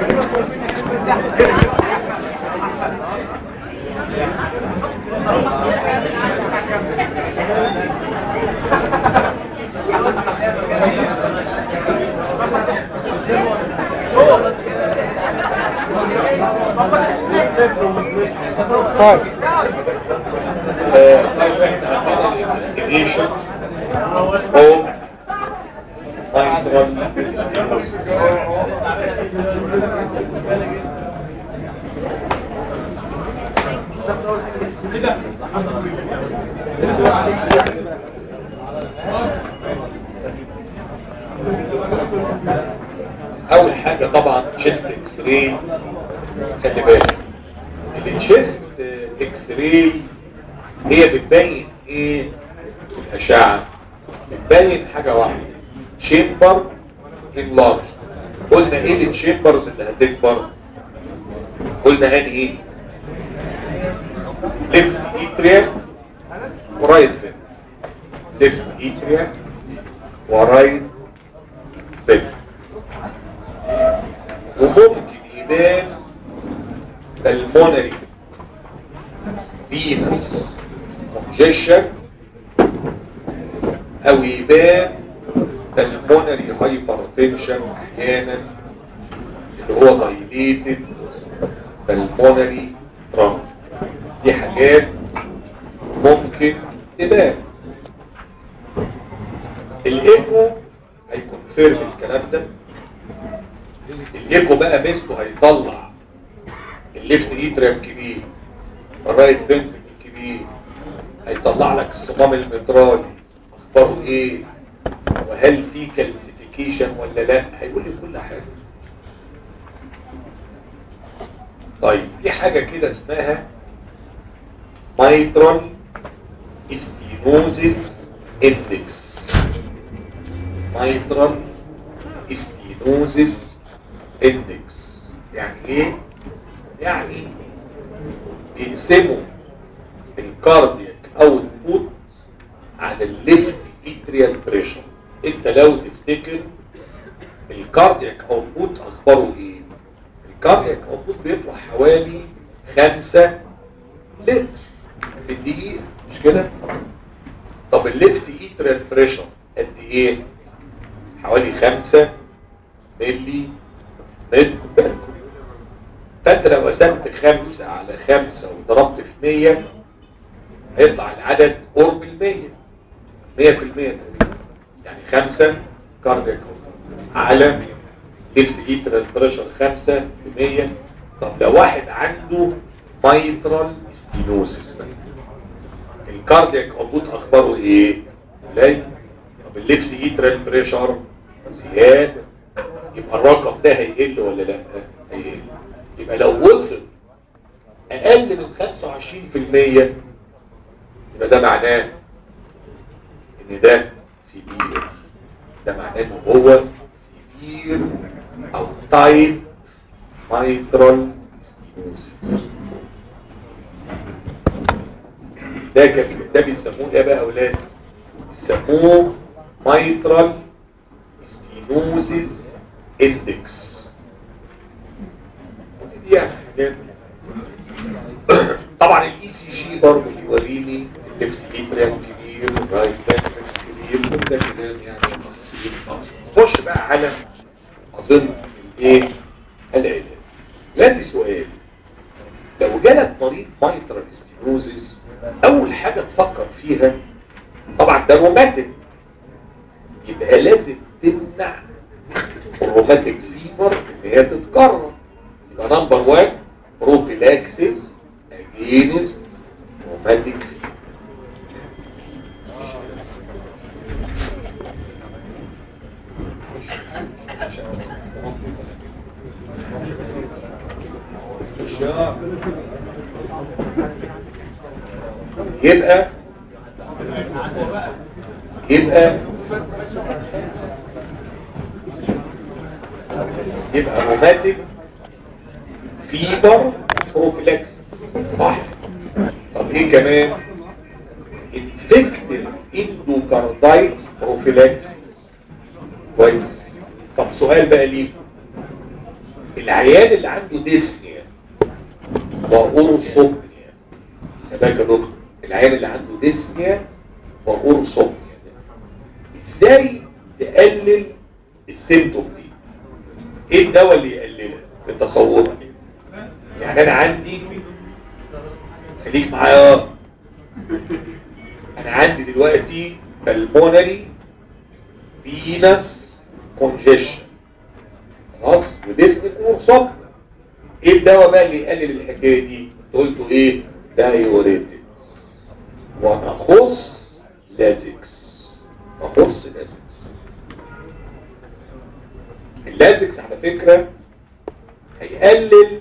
طيب طيب احنا عندنا الانفستيجيشن او mitral اول حاجة طبعا تشيست اكس راي خلي بالك التشيست اكس راي هي بتبين ايه في الاشعة بتبين حاجة واحدة شيمبر انلارج قلنا ايه التشيمبرز اللي هتكبر قلنا هاني ايه ليفت ايتريا ورايت فين ليفت ايتريا ورايت فين وممكن يبان المونري فينس كونجيشن او يبان المونري هايبرتنشن احيانا اللي هو دايليتد المونري ترامب دي حاجات ممكن تبان الايكو هيكونفيرم الكلام ده الايكو بقى مثله هيطلع الليفت ايتريم كبير الرايت فنتريكل كبير هيطلع لك الصمام المترالي اخباره ايه وهل في كالسيفيكيشن ولا لا هيقول لي كل حاجه طيب في حاجه كده اسمها مايترال استينوزيس اندكس مايترال استينوزيس اندكس يعني ايه يعني بيقسموا الكاردياك اوتبوت على الليفت اتريال بريشر انت لو تفتكر الكاردياك اوتبوت اخباره ايه الكاردياك اوتبوت بيطلع حوالي 5 لتر في الدقيقه مش كده طب الليفت اتريال بريشر قد ايه حوالي 5 ملي متر فانت لو قسمت خمسة على خمسة وضربت في مية هيطلع العدد قرب المية مية في المية يعني خمسة كاردياك على ليفت ايترال بريشر خمسة في مية طب لو واحد عنده مايترال ستينوسيس الكاردياك اوبوت اخباره ايه؟ قليل طب الليفت ايترال بريشر زيادة يبقى الرقم ده هيقل ولا لا؟ هيقل يبقى لو وصل اقل من 25% يبقى ده معناه ان ده سيفير ده معناه ان هو سيفير او تايت مايترال ستينوزيس ده كان ده بيسموه ايه بقى يا اولاد بيسموه مايترال ستينوزيس اندكس دي يعني حاجات طبعا الاي سي جي برضه بيوريني الليفت اتريال كبير الرايت كبير كل ده كلام يعني تفصيل تفصيل خش بقى على اظن الايه العلاج لا سؤال لو جالك مريض مايترال ستينوزيس اول حاجه تفكر فيها طبعا ده روماتيك يبقى لازم تمنع الروماتيك فيفر ان هي تتكرر يبقى نمبر 1 بروفيلاكسيس اجينست روماتيك فيفر يبقى يبقى يبقى روماتيك فيبر بروفيلاكس صح طب ايه كمان انفكتيف اندوكاردايتس بروفيلاكس كويس طب سؤال بقى ليه العيان اللي عنده ديسنيا واوروسومنيا بالك يا دكتور العيان اللي عنده ديسنيا واوروسومنيا ازاي تقلل السيمتوم دي ايه الدواء اللي يقللها في تصورك يعني انا عندي خليك معايا انا عندي دلوقتي بالمونري فينس كونجيشن خلاص وديسني كورسوب ايه الدواء بقى اللي يقلل الحكايه دي قلته ايه دايوريتكس ونخص لازكس نخص لازكس اللازكس على فكرة هيقلل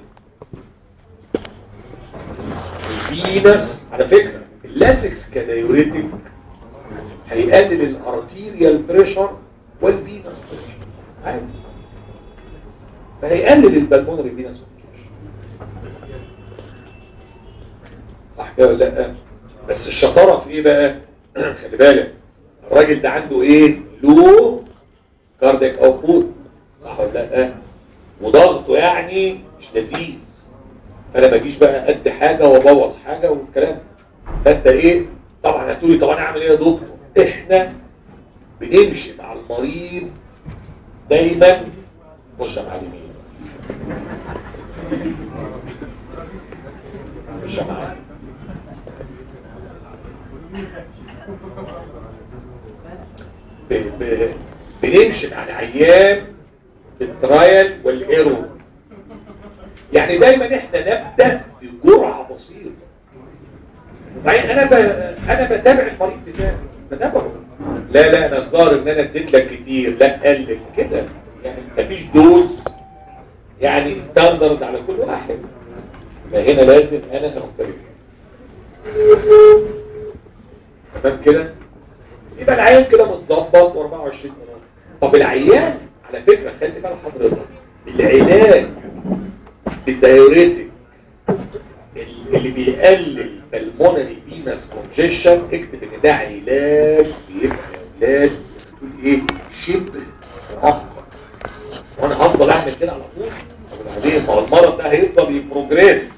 الفينس على فكرة اللازكس كدايوريتك هيقلل الارتيريال بريشر والفينس بريشر عادي فهيقلل البلمونري فينس صح كده ولا لا بس الشطاره في ايه بقى خلي بالك الراجل ده عنده ايه لو كاردياك اوتبوت صح ولا لا وضغطه يعني مش لذيذ فانا ما اجيش بقى قد حاجه وابوظ حاجه والكلام فانت ايه طبعا هتقولي طب انا اعمل ايه يا دكتور احنا بنمشي مع المريض دايما خش مع اليمين مش معايا ب- ب- بنمشي مع العيان بالترايل والايرور يعني دايما احنا نبدا بجرعه بسيطه بعدين انا ب... انا بتابع المريض بتاعي بتابعه لا لا انا الظاهر ان انا اديت لك كتير لا قلل كده يعني مفيش دوز يعني ستاندرد على كل واحد فهنا لازم انا اختلف تمام كده يبقى العيان كده متظبط و24 سنه طب العيان على فكره خلي بال حضرتك العلاج بالدايوريتك اللي بيقلل المونري فينس كونجيشن اكتب ان ده علاج بيبقى علاج تقول ايه شبه مؤقت وانا هفضل اعمل كده على طول طب وبعدين ما هو المرض ده هيفضل يبروجريس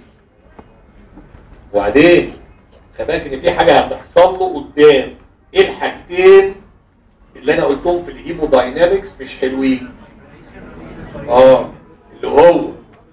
وبعدين خباك ان في حاجه هتحصل له قدام ايه الحاجتين اللي انا قلتهم في الهيموداينامكس مش حلوين اه اللي هو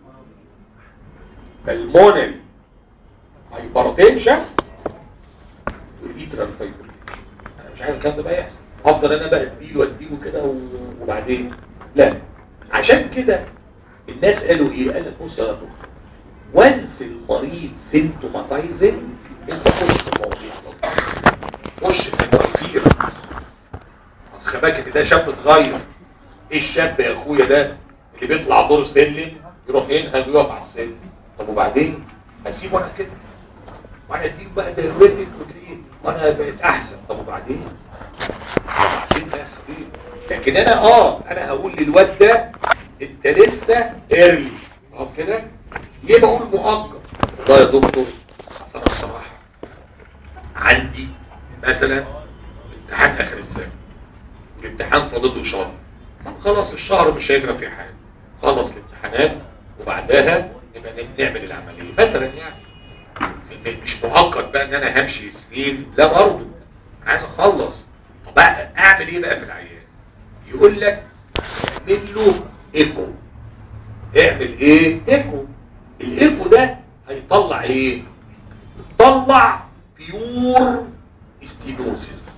المونري هايبرتنشن والبيترال فايبريشن انا مش عايز الكلام ده بقى يحصل افضل انا بقى اديله واديله كده و- وبعدين لا عشان كده الناس قالوا ايه قال لك بص يا دكتور وانس المريض سيمتوماتايزنج انت خش في المواضيع على طول. خش في التفكير اصل خباك ان ده شاب صغير ايه الشاب يا اخويا ده اللي بيطلع دور سلم يروح ينهج ويقف على السلم طب وبعدين هسيبه انا كده وانا اديك بقى دايرتك وتلاقيه وانا بقيت احسن طب وبعدين وبعدين بقى سبيل لكن انا اه انا هقول للواد ده انت لسه ايرلي خلاص كده ليه بقول مؤقت والله يا دكتور اصل انا بصراحه عندي مثلا امتحان اخر السنه الامتحان فاضل له شهر طب خلاص الشهر مش هيجرى فيه حاجه خلص الامتحانات وبعدها نبقى نعمل العمليه مثلا يعني م- مش مؤقت بقى ان انا همشي سنين لا برضه عايز اخلص طب بقى اعمل ايه بقى في العيان يقول لك اعمل له ايكو اعمل ايه ايكو الايكو ده هيطلع ايه يطلع بيور ستينوسيس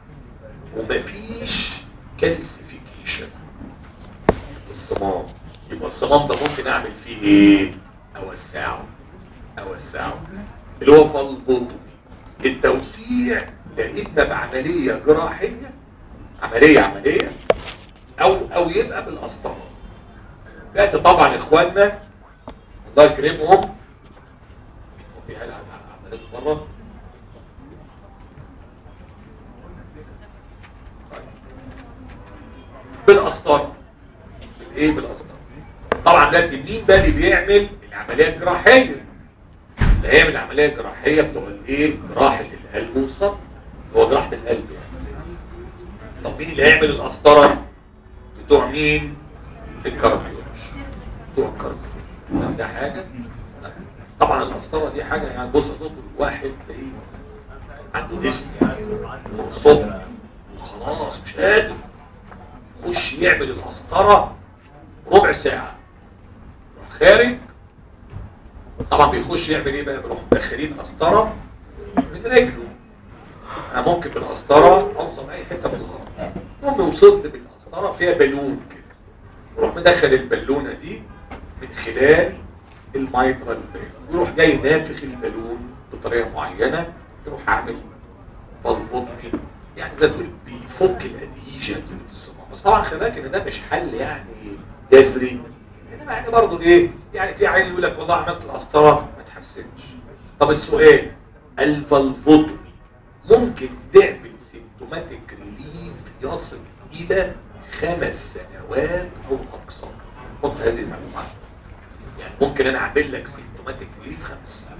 ومفيش كالسيفيكيشن الصمام يبقى الصمام ده ممكن اعمل فيه ايه اوسعه اوسعه اللي هو فالبوتومي التوسيع لا اما بعمليه جراحيه عمليه عمليه او او يبقى بالقسطره دلوقتي طبعا اخواننا الله يكرمهم في حاجه عمليه بره بالقسطره بالايه بالقسطره طبعا ده مين بقى اللي بيعمل العمليه الجراحيه اللي هي من العمليه الجراحيه بتوع الايه جراحه القلب والصدر هو جراحه القلب يعني طب مين اللي هيعمل القسطره بتوع مين الكارديولوجي بتوع الكرز ده حاجه طبعا القسطره دي حاجه يعني بص يا دكتور واحد تلاقيه عنده ديسك يعني صبح خلاص مش قادر يخش يعمل القسطره ربع ساعه يروح خارج طبعا بيخش يعمل ايه بقى بيروح مدخلين قسطره من رجله انا ممكن بالقسطره اوصل اي حته في الارض المهم وصلت بالقسطره فيها بالون كده يروح مدخل البالونه دي من خلال المايترال يروح جاي نافخ البالون بطريقه معينه يروح عامل بلبطني يعني زي تقول بيفك الادهيجن اللي في الصمام بس طبعا خلي بالك ان ده مش حل يعني جذري انما يعني برضه ايه يعني في عيل يقول لك والله عملت القسطره ما تحسنش طب السؤال الفالفوتومي ممكن تعمل سيمتوماتيك ريليف يصل الى خمس سنوات او اكثر حط هذه المعلومات يعني ممكن انا اعمل لك سيمتوماتيك ريليف خمس سنوات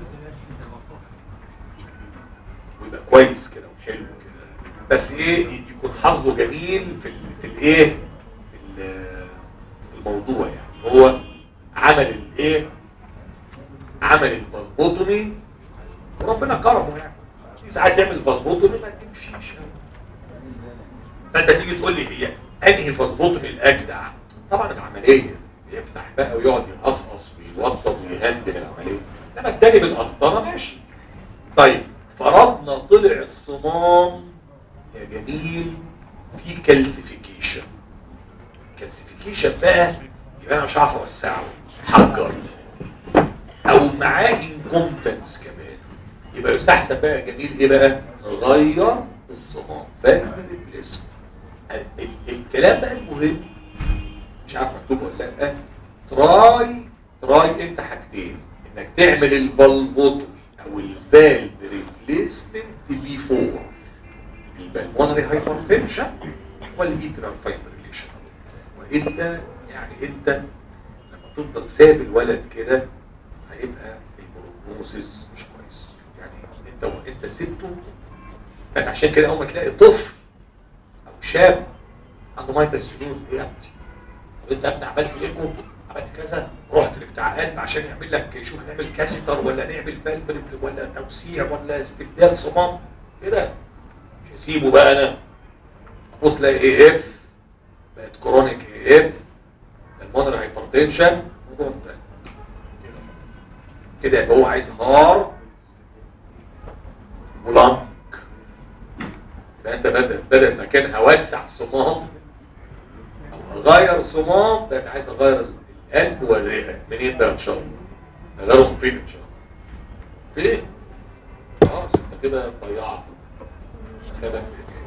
ويبقى كويس كده وحلو كده بس ايه يكون حظه جميل في ال في الايه في ال- في الموضوع يعني هو عمل الايه عمل البلبوتومي وربنا كرمه يعني في ساعات تعمل بلبوتومي ما تمشيش فانت تيجي تقول لي هي انهي بلبوتومي الاجدع طبعا العمليه يفتح بقى ويقعد يقصقص ويوضب ويهندل العمليه انما التاني بالقسطره ماشي طيب فرضنا طلع الصمام يا جميل في كالسيفيكيشن كالسيفيكيشن بقى يبقى انا مش عارف اوسعه حجر او معاه انكومبتنس كمان يبقى يستحسن بقى يا جميل ايه بقى نغير الصمام فاهم الاسم ال- ال- الكلام بقى المهم مش عارف مكتوب ولا لا تراي تراي انت حاجتين انك تعمل البلبوتومي او الفالف ريبليسمنت بي 4 البلمونري هايبرتنشن والايترال فايبريليشن والا يعني انت لما تفضل ساب الولد كده هيبقى البروجنوسيس مش كويس يعني انت انت سبته فانت عشان كده اول ما تلاقي طفل او شاب عنده مايتس سينوز ايه يا ابني طب انت يا ابني عملت ايكو عملت كذا رحت لبتاع قلب عشان يعمل لك يشوف نعمل كاسيتر ولا نعمل فالف ولا توسيع ولا استبدال صمام كده مش هسيبه بقى انا ابص تلاقي اي اف بقت كرونيك اي اف المونر هايبرتنشن موضوع انتهى. كده يبقى هو عايز هار ولانك يبقى انت بدل بدل ما كان اوسع صمام او اغير صمام ده انا عايز اغير القلب والرئه منين بقى ان شاء الله اغيرهم فين ان شاء الله فين خلاص انت كده ضيعت خدك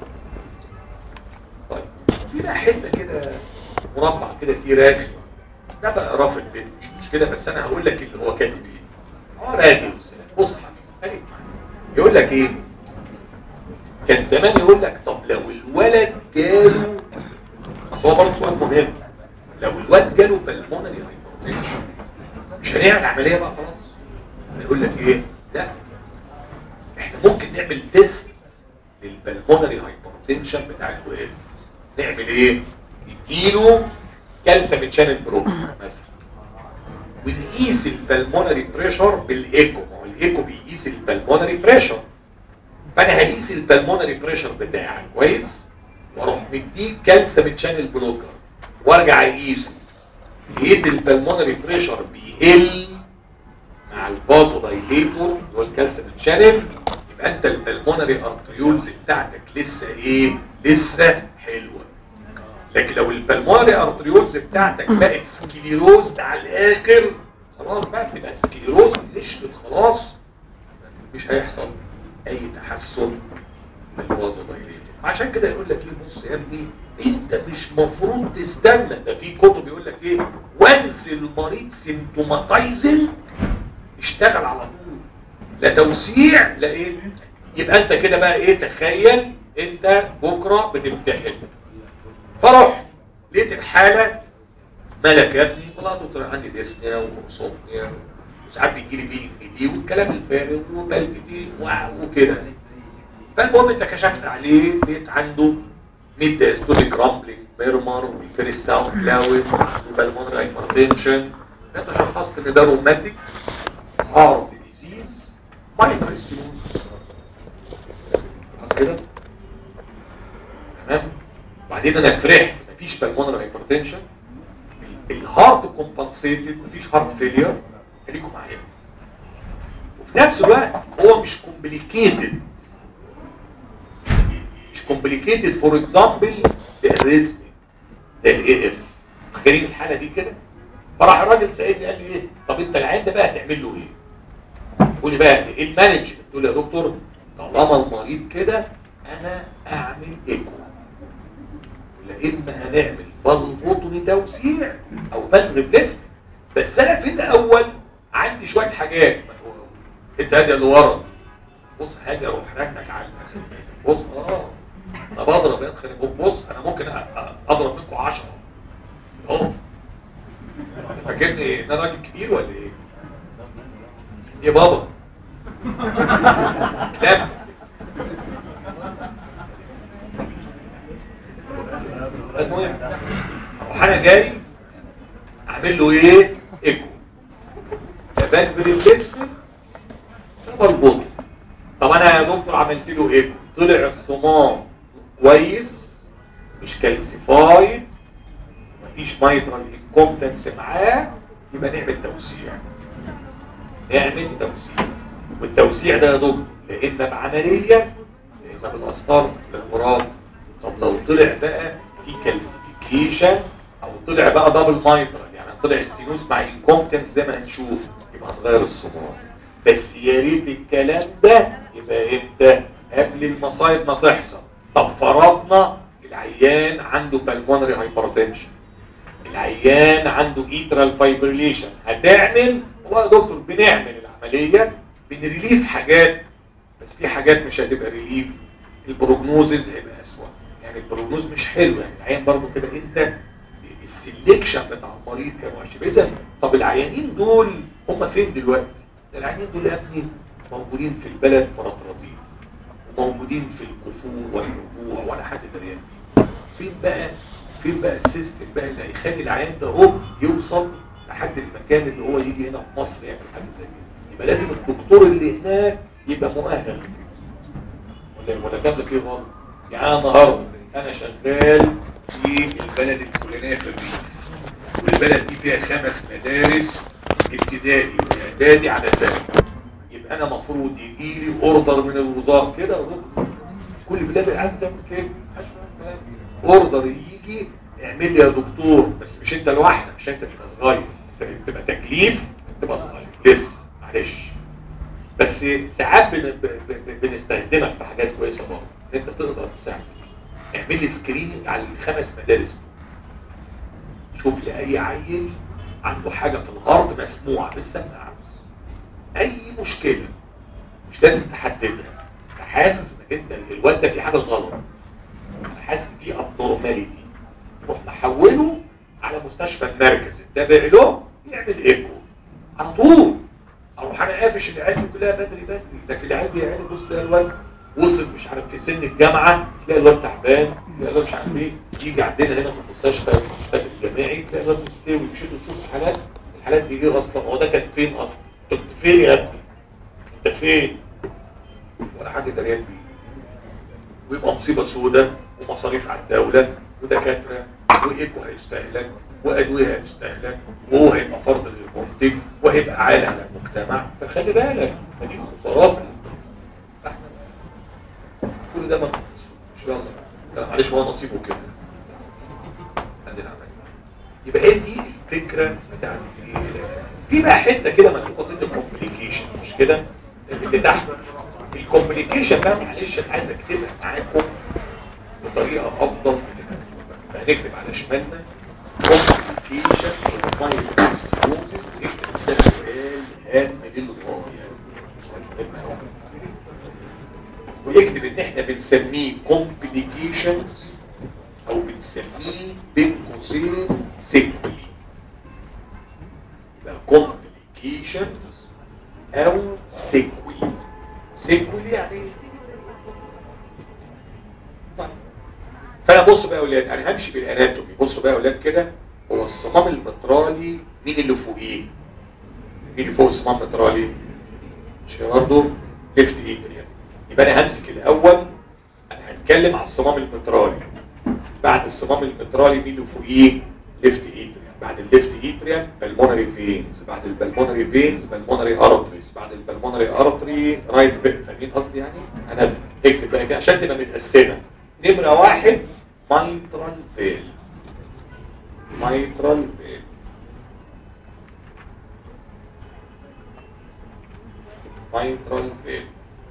طيب في بقى حته كده مربع كده فيه راخي ده بقى اقراه في البيت مش مشكله بس انا هقول لك اللي هو كاتب ايه اه راجل بص حبيبي يقول لك ايه كان زمان يقول لك طب لو الولد جاله أصل هو برضه سؤال مهم لو الواد جاله بالمونري هايبرتنشن مش هنعمل عمليه بقى خلاص يقول لك ايه لا احنا ممكن نعمل تيست للبلمونري هايبرتنشن بتاع الواد نعمل ايه نديله كالسيوم شانل بروب مثلا ونقيس البلمونري بريشر بالايكو ما هو الايكو بيقيس البلمونري بريشر فانا هقيس البلمونري بريشر بتاعك كويس واروح مديك كالسيوم شانل بلوكر وارجع اقيسه لقيت البلمونري بريشر بيقل مع الفازو دايليتور اللي هو الكالسيوم شانل يبقى انت البلمونري ارتريولز بتاعتك لسه ايه لسه حلوه لكن لو البلمونري ارتريولز بتاعتك بقت سكليروز على الاخر خلاص بقى تبقى سكليروز نشفت خلاص مش هيحصل اي تحسن في الفازو دايليتور عشان كده يقول لك ايه بص يا ابني انت مش مفروض تستنى ده في كتب يقول لك ايه وانس المريض سيمتوماتايزنج اشتغل على طول لا توسيع لا ايه يبقى انت كده بقى ايه تخيل انت بكره بتمتحن فرح لقيت الحاله مالك يا ابني والله يا دكتور عندي ديسنيا وصوتنيا وساعات بيجي لي بي ان دي والكلام الفارغ وبلبتي وكده فالمهم انت كشفت عليه لقيت عنده ميد دايستوليك رامبلينج ميرمر والفيرست ساوند كلاود وعنده بالمونري هايبرتنشن انت شخصت ان ده روماتيك هارت ديزيز مايترال ستينوزس خلاص كده تمام وبعدين انا فرحت مفيش بالمونر هايبرتنشن الهارت كومبنسيتد مفيش هارت فيلير خليكم معايا وفي نفس الوقت هو مش كومبليكيتد مش كومبليكيتد فور اكزامبل الريزم زي الاي اف فاكرين الحاله دي كده فراح الراجل سالني قال لي ايه طب انت العيان ده بقى هتعمل له ايه قول لي بقى ايه المانجمنت تقول لي يا دكتور طالما المريض كده انا اعمل ايكو ولا اما هنعمل فالفوتوني توسيع او فالف ريبليسمنت بس انا في الاول عندي شويه حاجات انت هادي اللي ورا بص هاجي اروح راكنك على بص اه انا بضرب يا اخي بص انا ممكن اضرب منكم 10 اهو فاكرني ان انا راجل كبير ولا ايه؟ يا بابا كلاب المهم اروح انا جاي اعمل له ايه؟ ايكو تبان بالجسم مربوط طب انا يا دكتور عملت له ايكو طلع الصمام كويس مش كالسيفايد مفيش مايترال انكومبتنس معاه يبقى نعمل توسيع نعمل توسيع والتوسيع ده يا دكتور لا اما بعمليه لا اما بالاسطار للغراب طب لو طلع بقى في كالسيفيكيشن او طلع بقى دبل مايترال يعني طلع ستينوس مع انكومبتنس زي ما هنشوف يبقى هنغير الصمام بس يا ريت الكلام ده يبقى امتى قبل المصايب ما تحصل طب فرضنا العيان عنده بالمونري هايبرتنشن العيان عنده ايترال فايبريليشن هتعمل هو يا دكتور بنعمل العمليه بنريليف حاجات بس في حاجات مش هتبقى ريليف البروجنوزز هيبقى اسوء يعني البروجنوز مش حلو يعني العيان برضه كده انت السلكشن بتاع المريض كان وحش اذا طب العيانين دول هم فين دلوقتي العيانين دول يا ابني موجودين في البلد فرطرطين وموجودين في الكفور والربوع ولا حد دريان فين بقى فين بقى السيستم بقى اللي هيخلي العيان ده هو يوصل لحد المكان اللي هو يجي هنا في مصر يعمل حاجه زي كده يبقى لازم الدكتور اللي هناك يبقى مؤهل ولا ولا كام لك ايه غلط يعني انا النهارده انا شغال في البلد الفلانيه في الريف والبلد دي فيها خمس مدارس ابتدائي واعدادي على سنه يبقى انا المفروض يجي لي اوردر من الوزاره كده كل بلاد العالم تعمل كده اوردر يجي اعمل لي يا دكتور بس مش انت لوحدك مش انت تبقى صغير انت تبقى تكليف تبقى صغير لسه معلش بس ساعات بن... ب... بنستخدمك في حاجات كويسه برضه انت تقدر تساعد اعمل لي سكريننج على الخمس مدارس شوف لي اي عيل عنده حاجه في الارض مسموعه بالسماعه اي مشكله مش لازم تحددها حاسس انك انت الواد ده في حاجه غلط حاسس ان في ابنورماليتي روح محوله على مستشفى المركز التابع له يعمل ايكو على طول اروح انا قافش العيال دي كلها بدري بدري لكن العيال دي عيال بص تلاقي الواد وصل مش عارف في سن الجامعه تلاقي الواد تعبان تلاقي الواد مش عارف ايه يجي عندنا هنا في المستشفى المستشفى الجامعي تلاقي الواد مستوي يشيلوا تشوف الحالات الحالات دي ايه اصلا هو ده كان فين اصلا كنت فين يا ابني انت فين ولا حاجه دريان بيه ويبقى مصيبه سوداء ومصاريف على الدوله ودكاتره وايكو هيستهلك وادويه هتستهلك وهو هيبقى فرض للمنتج وهيبقى عالي على المجتمع فخلي بالك دي خسارات كل ده ما ان شاء الله معلش هو نصيبه كده عندنا عمل يبقى هي دي الفكره بتاعت في بقى حته كده مكتوبه بسيطه الكومبليكيشن مش كده اللي تحت الكومبليكيشن بقى معلش انا عايز اكتبها معاكم بطريقه افضل من فهنكتب على شمالنا كومبليكيشن المايكروسكلوزيس نكتب ده سؤال هام للغايه ويكتب ان احنا بنسميه كومبليكيشنز او بنسميه بين قوسين سيكولي يبقى كومبليكيشنز او سيكولي سيكولي يعني طيب فانا بص بقى يا اولاد انا همشي بالاناتومي بصوا بقى يا اولاد كده هو الصمام المترالي مين اللي فوقيه مين اللي فوق الصمام مترالي مش برضه ليفت اتريم يبقى انا همسك الاول انا هتكلم على الصمام المترالي بعد الصمام المترالي مين اللي فوقيه ليفت اتريم بعد الليفت اتريم بالمونري فينز بعد البلمونري فينز بالمونري ارتريز بعد البلمونري ارتري رايت بيت فاهمين قصدي يعني انا اكتب بقى كده عشان تبقى متقسمه نمره واحد مايترال فيل مايترال فيل مايترال فيل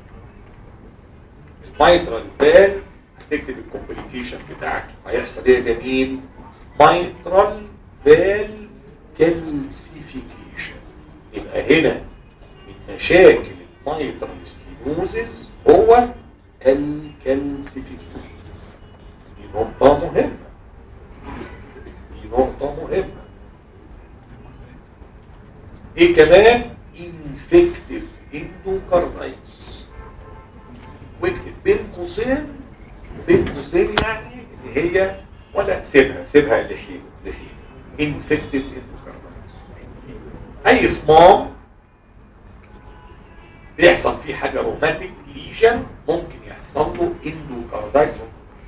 المايترال فيل هتكتب الكومبليكيشن بتاعك هيحصل ايه يا جميل مايترال فيل كالسيفيكيشن يبقى هنا من مشاكل المايترال ستينوزيس هو الكالسيفيكيشن دي نقطة مهمة دي نقطة مهمة ايه كمان انفكتيف اندوكاردايتس واكتب بين قوسين بين قوسين يعني اللي هي ولا سيبها سيبها لحين لحين انفكتيف اندوكاردايتس اي صمام بيحصل فيه حاجة روماتيك ليجن ممكن يحصل له اندوكاردايتس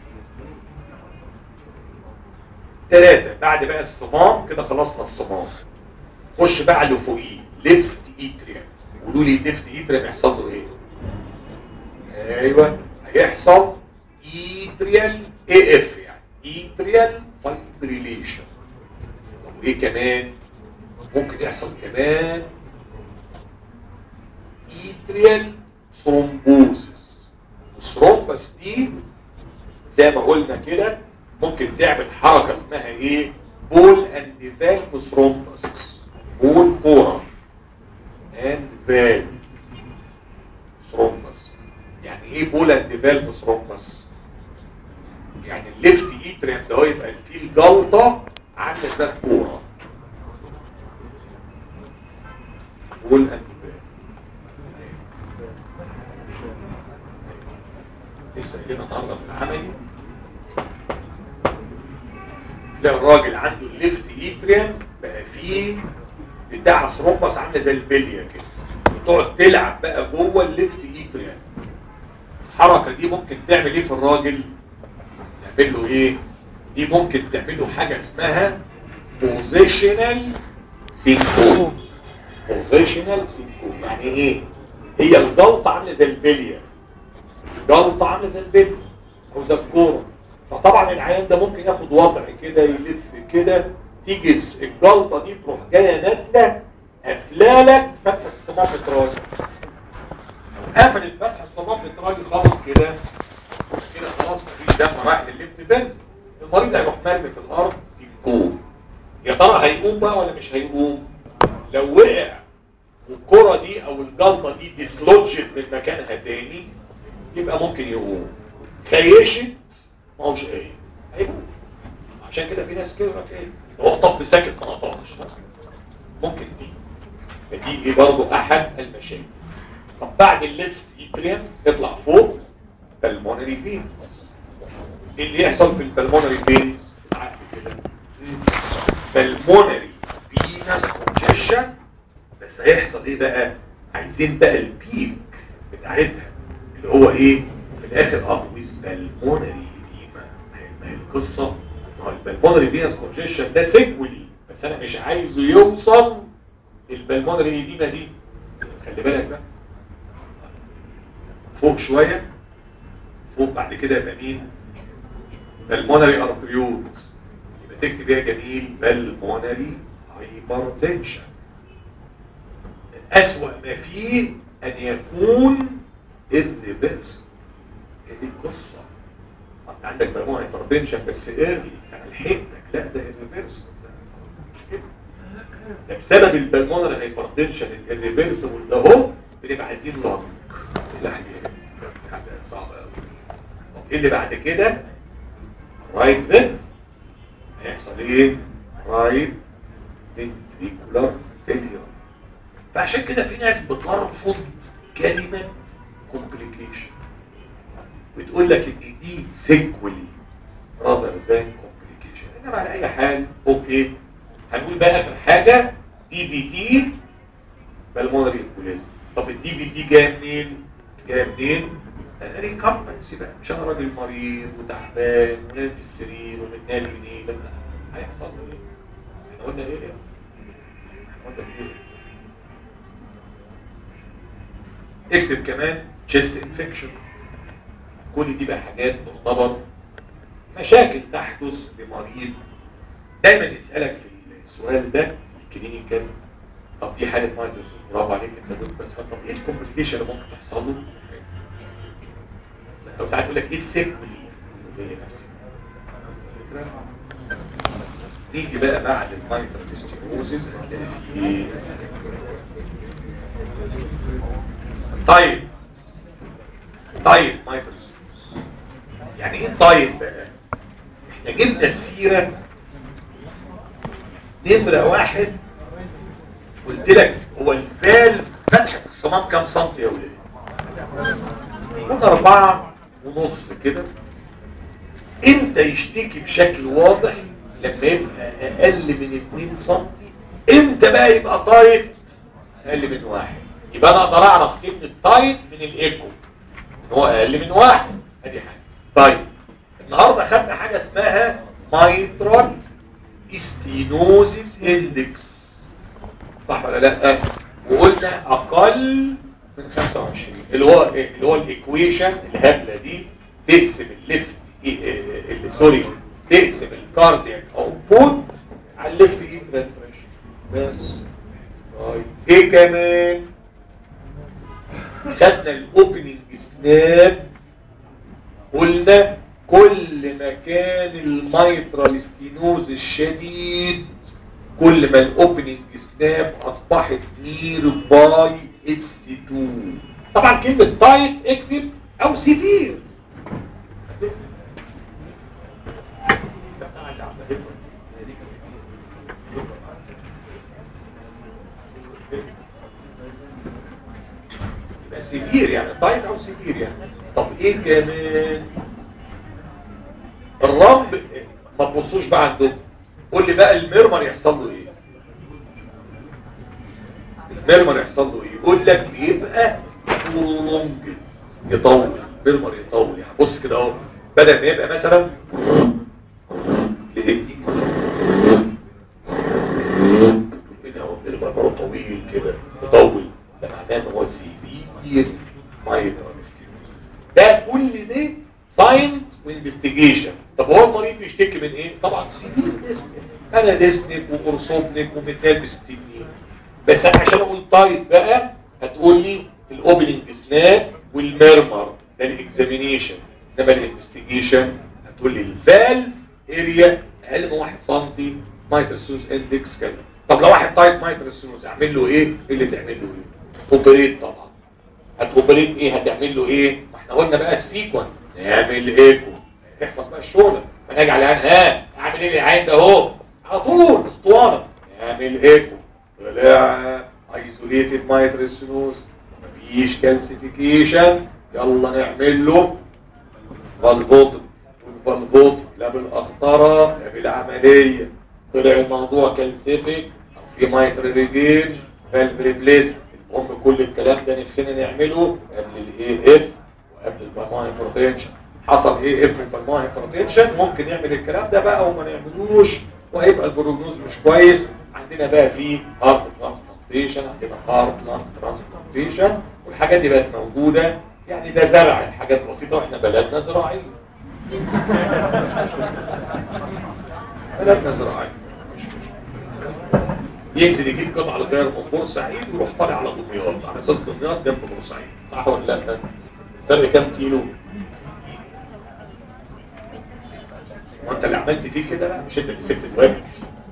ثلاثة بعد بقى الصمام كده خلصنا الصمام خش بقى اللي فوقيه ليفت ايتريم قولوا لي ليفت ايتريم يحصل له ايه ايوه هيحصل ايتريال اي اف يعني ايتريال فايبريليشن طب ايه كمان ممكن يحصل كمان ايتريال ثرومبوزس الثرومبس دي زي ما قلنا كده ممكن تعمل حركة اسمها ايه بول اند فالف ثرومبس بول كورة اند فالف ثرومبس يعني ايه بول اند فالف ثرومبس يعني الليفت ايتريم ده هو يبقى فيه الجلطة عاملة زي الكورة بول اند فالف لسه هنا النهارده في العملي تلاقي الراجل عنده الليفت ايتريم بقى فيه بتاع ثرومبس عامله زي البليه كده وتقعد تلعب بقى جوه الليفت ايتريم الحركه دي ممكن تعمل ايه في الراجل تعمل له ايه دي ممكن تعمل له حاجه اسمها بوزيشنال سينكول بوزيشنال سينكول يعني ايه هي الجلطه عامله زي البليه الجلطه عامله زي البليه او زي الكوره فطبعا العيان ده ممكن ياخد وضع كده يلف كده تيجي الجلطه دي تروح جايه نازله قافلالك فتحه الصمام التراجي قفلت فتحه الصمام التراجي خالص كده كده خلاص مفيش دم رايح للليفت بند المريض هيروح مرمي في الارض يقوم يا ترى هيقوم بقى ولا مش هيقوم لو وقع والكره دي او الجلطه دي ديسلوجت من مكانها تاني يبقى ممكن يقوم خيشت ما هوش ايه هيقوم عشان كده في ناس كده يقول لك ايه هو طب ساكت ما نطقش ممكن دي فدي ايه برضه احد المشاكل طب بعد الليفت ايتريم تطلع فوق بالمونري فينز ايه اللي يحصل في البلمونري فينز العقل كده بالمونري فينس كونجيشن بس هيحصل ايه بقى عايزين بقى البيك بتاعتها اللي هو ايه في الاخر اه ويز بالمونري ايديما ما هي القصه ما هو البلمونري فينس كونجيشن ده سيكولي بس انا مش عايزه يوصل البلمونري ايديما دي خلي بالك بقى فوق شويه فوق بعد كده يبقى مين بالمونري ارتريود يبقى تكتب ايه يا جميل بالمونري هايبرتنشن أسوأ ما فيه أن يكون الريفرس دي القصة انت عندك بالمونري هايبرتنشن بس ايرلي انا لحقتك لا ده الريفرس مش كده ده بسبب البلمونري هايبرتنشن الريفرسبل ده اهو بنبقى عايزين لانك لا حاجه صعبه قوي طب ايه اللي بعد كده رايت ذن هيحصل ايه رايت ventricular failure فعشان كده في ناس بترفض كلمة complication بتقول لك ان دي سيكولي rather than complication انما على اي حال اوكي هنقول بقى اخر حاجة دي في تي بالمونري امبوليزم طب الدي في تي جايه منين جايه منين ريكمبنسي بقى مش انا راجل مريض وتعبان ونام في السرير ومتنام يمين هيحصل له ايه احنا قلنا ايه احنا قلنا ايه اكتب كمان chest infection كل دي بقى حاجات تعتبر مشاكل تحدث لمريض دايما يسألك في السؤال ده الكلينيكال طب في حالة مايتوسيس برافو عليك انت قلت بس طب ايه الكومبليكيشن اللي ممكن تحصل له؟ لو ساعات يقول لك ايه السيكولي اللي نفسك نيجي بقى بعد المايتوسيس طيب طيب مايتوسيس يعني ايه طيب بقى؟ احنا جبنا السيرة نمرة واحد قلت لك هو الفال فتحة الصمام كام سنتي يا ولاد قلنا اربعة ونص كده امتى يشتكي بشكل واضح لما يبقى اقل من 2 سنتي امتى بقى يبقى تايت اقل من واحد يبقى انا اقدر اعرف كلمة تايت من الايكو ان هو اقل من واحد ادي حاجة طيب النهاردة خدنا حاجة اسمها مايترال استينوزيس اندكس صح ولا لا وقلنا اقل من 25 اللي هو اللي هو الايكويشن الهبله دي تقسم الليفت اللي سوري تقسم الكاردياك اوتبوت على الليفت ايد بريشر بس طيب ايه كمان خدنا الاوبننج سناب قلنا كل ما كان الميترال ستينوز الشديد كل ما الاوبننج سناب اصبحت نير باي اس 2 طبعا كلمة تايت اكتب او سيفير يبقى سيفير يعني تايت او سيفير يعني طب ايه كمان الرمب ما تبصوش بقى عندكم قول لي بقى المرمر يحصل له ايه المرمر يحصل له ايه يقول لك بيبقى لونج يطول المرمر يطول يعني بص كده اهو بدل ما يبقى مثلا ايه كده اهو المرمر طويل كده يطول ده معناه ان هو سيفير مايترال ده كل ده ساينس وانفستيجيشن طب هو المريض بيشتكي من ايه طبعا سيفير ديسنك انا ديسنك وقرصوبنك ومتنال بستنين بس انا عشان اقول طيب بقى هتقول لي الاوبننج سناب والميرمر ده الاكزامينيشن انما الانفستيجيشن هتقول لي الفال اريا اقل من 1 سم مايترسوس اندكس كذا طب لو واحد تايب مايترسوس اعمل له ايه؟ ايه اللي تعمل له ايه؟ اوبريت طبعا هتوبريت ايه؟ هتعمل له ايه؟ ما احنا قلنا بقى السيكونس نعمل ايكو احفظ بقى الشغل ما نجي على العين ها اعمل ايه العين ده اهو على طول اسطوانه نعمل ايكو طلع ايزوليتد مايترسوس مفيش كالسيفيكيشن يلا نعمل له فالفوت والفالفوت لا بالقسطره لا بالعمليه طلع الموضوع كالسيفيك او في مايتر ريجيج فالف ريبليس المهم كل الكلام ده نفسنا نعمله قبل الاي اف وقبل البلماي هايبرتنشن حصل ايه اف البلماي هايبرتنشن ممكن يعمل الكلام ده بقى وما نعملوش وهيبقى البروجنوز مش كويس عندنا بقى في هارت ترانسبلانتيشن عندنا هارت لانج ترانسبلانتيشن والحاجات دي بقت موجوده يعني ده زرع الحاجات بسيطه واحنا بلدنا زراعيه بلدنا زراعيه مش مشكله ينزل يجيب قطع الغير من بورسعيد ويروح طالع على دمياط على اساس دمياط جنب بورسعيد صح ولا لا فرق كام كيلو وانت اللي عملت فيه كده لا مش انت اللي سبت الواجب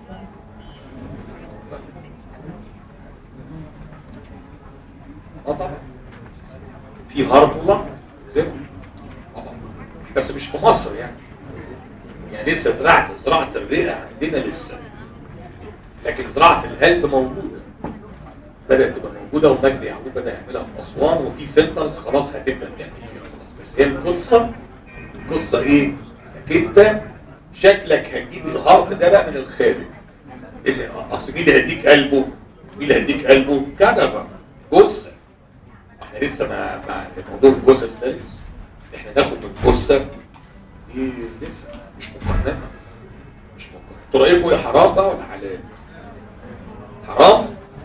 اه طبعا في هرطلة زي طبعا بس مش في مصر يعني يعني لسه زراعة زراعة الرئة عندنا لسه لكن زراعة القلب موجودة بدأت تبقى موجودة ومجدي يعقوب بدأ يعملها في أسوان وفي سنترز خلاص هتبدأ تعمل فيها خلاص بس هي القصة القصة ايه؟ انك انت شكلك هتجيب الهارت ده بقى من الخارج اللي اصل مين اللي هيديك قلبه؟ مين اللي هيديك قلبه كنبه جثه احنا لسه ما ما موضوع الجثث ده لسه احنا ناخد من الجثه دي لسه مش مقدمه مش مقدمه انتوا رايكم يا حرام بقى ولا حلال حرام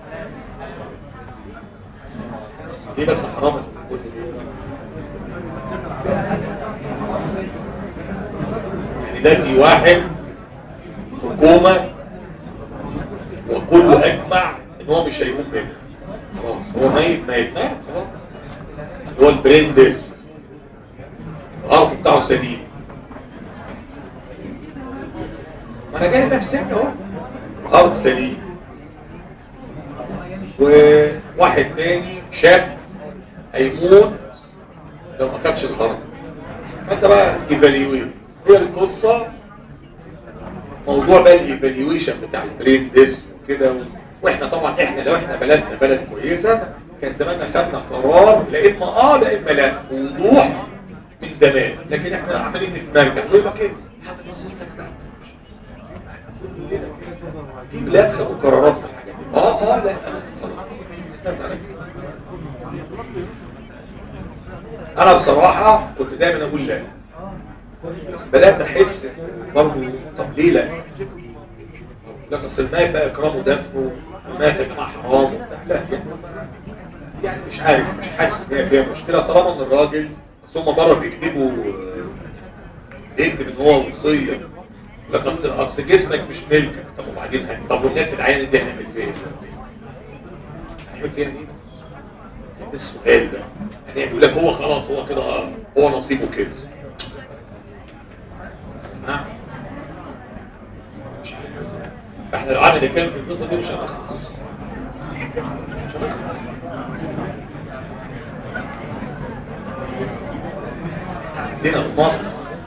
ليه بس حرام عشان كل يعني ده في واحد حكومة وكله اجمع ان هو مش هيقوم منها خلاص هو ميت ميت ميت خلاص اللي هو البرين ديس الارض بتاعه سليم ما انا جاي نفس السكه اهو الارض سليم وواحد تاني شاب هيموت لو ما خدش الارض فانت بقى ايفاليويت هي القصه موضوع بقى الايفاليويشن بتاع البرين ديس وكده واحنا طبعا احنا لو احنا بلدنا بلد كويسه كان زماننا خدنا قرار لا اما اه لا اما لا وضوح من زمان لكن احنا عمالين نتمرجع نقول لك ايه حتى السيستم ده في بلاد خدوا قرارات في الحاجات دي اه اه لا خلاص انا بصراحه كنت دايما اقول لا بس بدات احس برضه طب ليه لا لا اصل الماء بقى اكرامه ودفنه الماء يا جماعه حرام وبتاع لا يعني يعني مش عارف مش حاسس ان هي فيها مشكله طالما ان الراجل بس هم بره بيكتبوا بيكتب ان هو وصيه لك اصل اصل جسمك مش ملكك طب وبعدين هن- طب والناس العيان دي هنعمل فيها ايه؟ هنعمل فيها ايه؟ ده السؤال ده هنعمل يقول لك هو خلاص هو كده آه، هو نصيبه كده نعم مش عارف. احنا لو قعدنا نتكلم في القصه دي مش هنخلص مش هنخلص. عندنا في مصر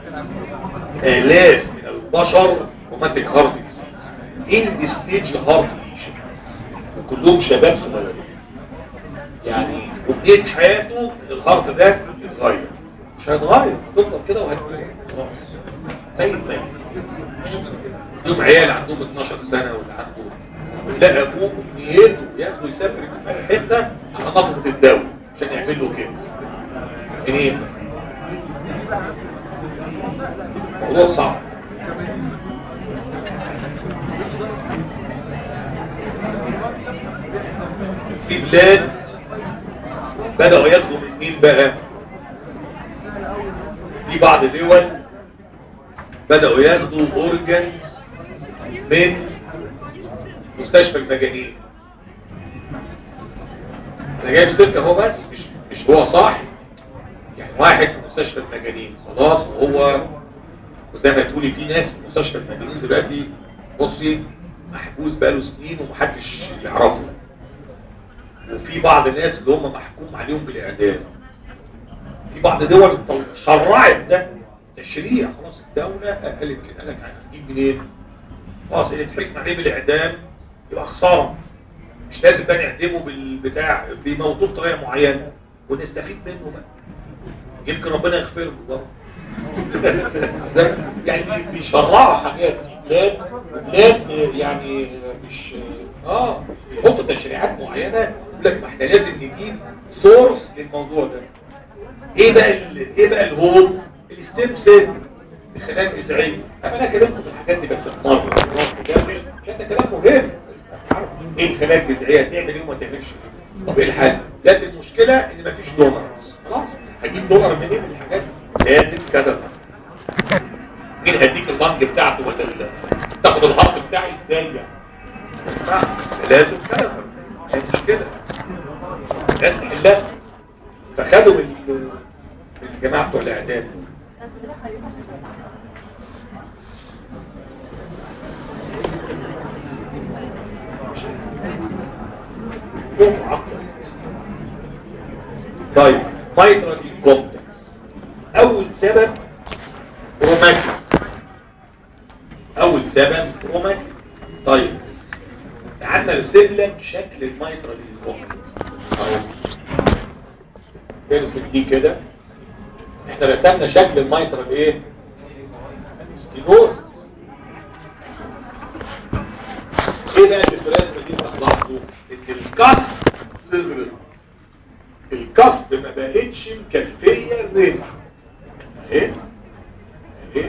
آلاف من البشر روماتيك هارت اند ستيج هارت ليشن وكلهم شباب صغيرين يعني وبداية حياته ان الهارت ده يتغير مش هيتغير تفضل كده وهتموت خلاص ميت ميت يوم عيال عندهم 12 سنة واللي عنده لا ابوه نيته ياخده يسافر في حته على نفقه الدواء عشان يعمل له كده منين؟ موضوع صعب في بلاد بدأوا ياخدوا من مين بقى في بعض دول بدأوا ياخدوا اورجن من مستشفى المجانين انا جايب سلك اهو بس مش مش هو صح يعني واحد في مستشفى المجانين خلاص وهو وزي ما تقولي في ناس في مستشفى المجانين دلوقتي بصي محبوس بقاله سنين ومحدش يعرفه وفي بعض الناس اللي هم محكوم عليهم بالاعدام في بعض دول شرعت ده تشريع خلاص الدولة قالت كده قال لك هنجيب منين خلاص اللي اتحكم عليه بالاعدام يبقى خسارة مش لازم بقى نعدمه بالبتاع بموضوع بطريقه معينة ونستفيد منه بقى يمكن ربنا يغفر له برضه ازاي؟ يعني بيشرعوا حاجات بلاد بلاد يعني مش اه بيحطوا تشريعات معينه يقول لك ما احنا لازم نجيب سورس للموضوع ده ايه بقى ال- ايه بقى الهوب الستيم سيل الخلايا الجذعيه انا انا كلمت في الحاجات دي بس في مره ده مش مش ده كلام مهم بس عارف ايه الخلايا الجذعيه تعمل ايه وما تعملش ايه طب ايه الحل لكن المشكله ان مفيش دونرز خلاص هجيب دونر منين من الحاجات دي؟ لازم كذا مين هديك البنك بتاعته ولا ال- تاخد الهص بتاعي ازاي يعني ما ينفعش. لازم كذا مش مشكله لازم نحلها فخدوا من من الجماعه بتوع الاعداد يوم معقد طيب مايترال انكومبتنس اول سبب روماتيك اول سبب روماتيك طيب تعال نرسم لك شكل المايترال انكومبتنس اهو ارسم دي كده احنا رسمنا شكل المايترال ايه سكينوز ايه بقى اللي في الرسمه دي هتلاحظوا ان الكفيه الرجل ايه ايه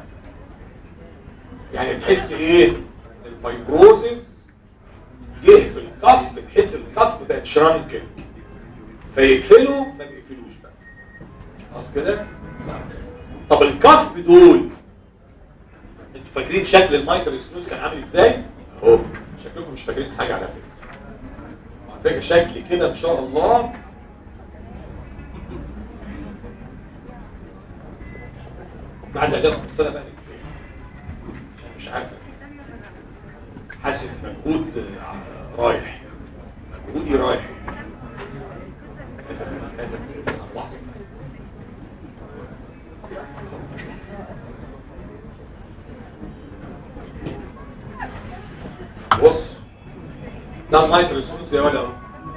يعني تحس ايه الفايبروزس جه في القصب بحيث القصب بقت شرانكل فيقفلوا ما بيقفلوش بقى خلاص كده طب القصب دول انتوا فاكرين شكل المايكرو سنوز كان عامل ازاي اهو شكلكم مش فاكرين حاجه على فكره على فكره شكل كده ان شاء الله بعد اجازه السنه بقى نتفق. مش عارف حاسس مجهود رايح مجهودي رايح بص ده المايكروسكوب يا ولا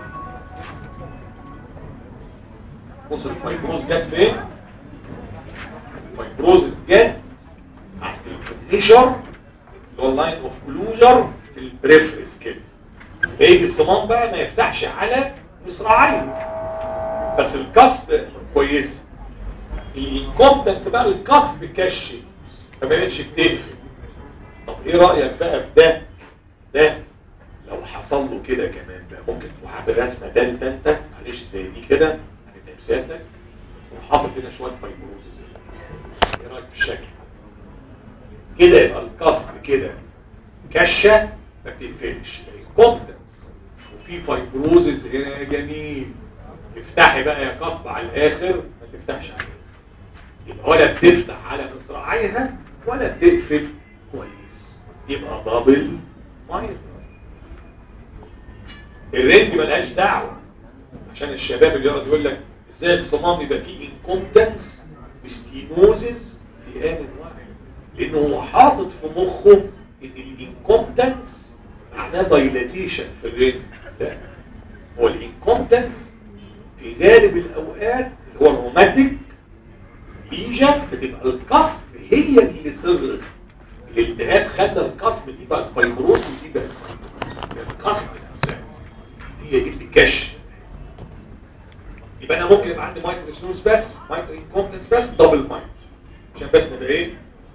بص الفايبروز جت فين الفايبروز جت تحت الكونيشر اللي هو اللاين اوف كلوجر في البريفريس كده فيجي الصمام بقى ما يفتحش على مصراعيه بس الكسب كويسه الكومبتنس بقى الكسب كشف فما بقتش بتقفل طب ايه رايك بقى في ده ده لو حصل له كده كمان بقى ممكن تروح عامل رسمه ثالثه انت معلش زي دي كده على تمثالك وحاطط هنا شويه فايبروزز ايه رايك في الشكل كده يبقى الكسب كده كشه ما بتقفلش الكومبتنس وفي فايبروزز هنا يا جميل افتحي بقى يا كسب على الاخر ما تفتحش عليها يبقى ولا بتفتح على مصراعيها ولا بتقفل كويس يبقى دبل مايل الرنج ملهاش دعوه عشان الشباب اللي يقعد يقول لك ازاي الصمام يبقى فيه انكومبتنس وستينوزز في ان واحد لانه هو حاطط في مخه ان الانكومبتنس معناه دايلاتيشن في الرنج لا هو الانكومبتنس في غالب الاوقات اللي هو الروماتيك ليجن بتبقى القصب هي اللي صغرت الالتهاب خلى القصب دي بقت فايبروز ودي بقت فايبروز القصب نفسها هي دي اللي كش يبقى انا ممكن يبقى عندي مايكرو سنوز بس مايكرو انكومبتنس بس دبل مايكرو عشان بس نبقى ايه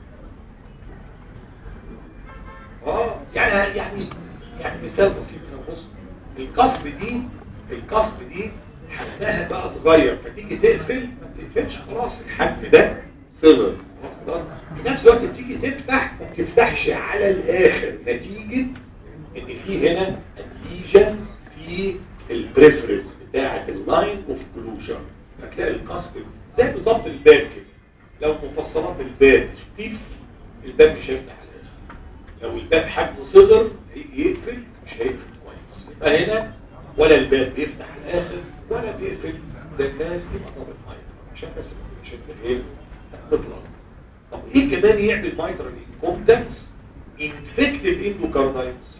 اه يعني يعني يعني مثال بسيط كده بص القصب دي القصب دي حجمها بقى صغير فتيجي تقفل ما تقفلش خلاص الحجم ده صغر خلاص كده في نفس الوقت بتيجي تفتح ما بتفتحش على الاخر نتيجه ان في هنا اديجنز في البريفرنس بتاعه اللاين اوف كلوجر فتلاقي القصب زي بالظبط الباب كده لو مفصلات الباب ستيف الباب مش هيفتح على الاخر لو الباب حجمه صغر هيجي يقفل مش هيقفل كويس يبقى هنا ولا الباب بيفتح على الاخر ولا بيقفل زي الناس يبقى طابق مايتر عشان بس عشان ايه نطلع طب ايه كمان يعمل مايترال انكومبتنس انفكتيف اندوكاردايتس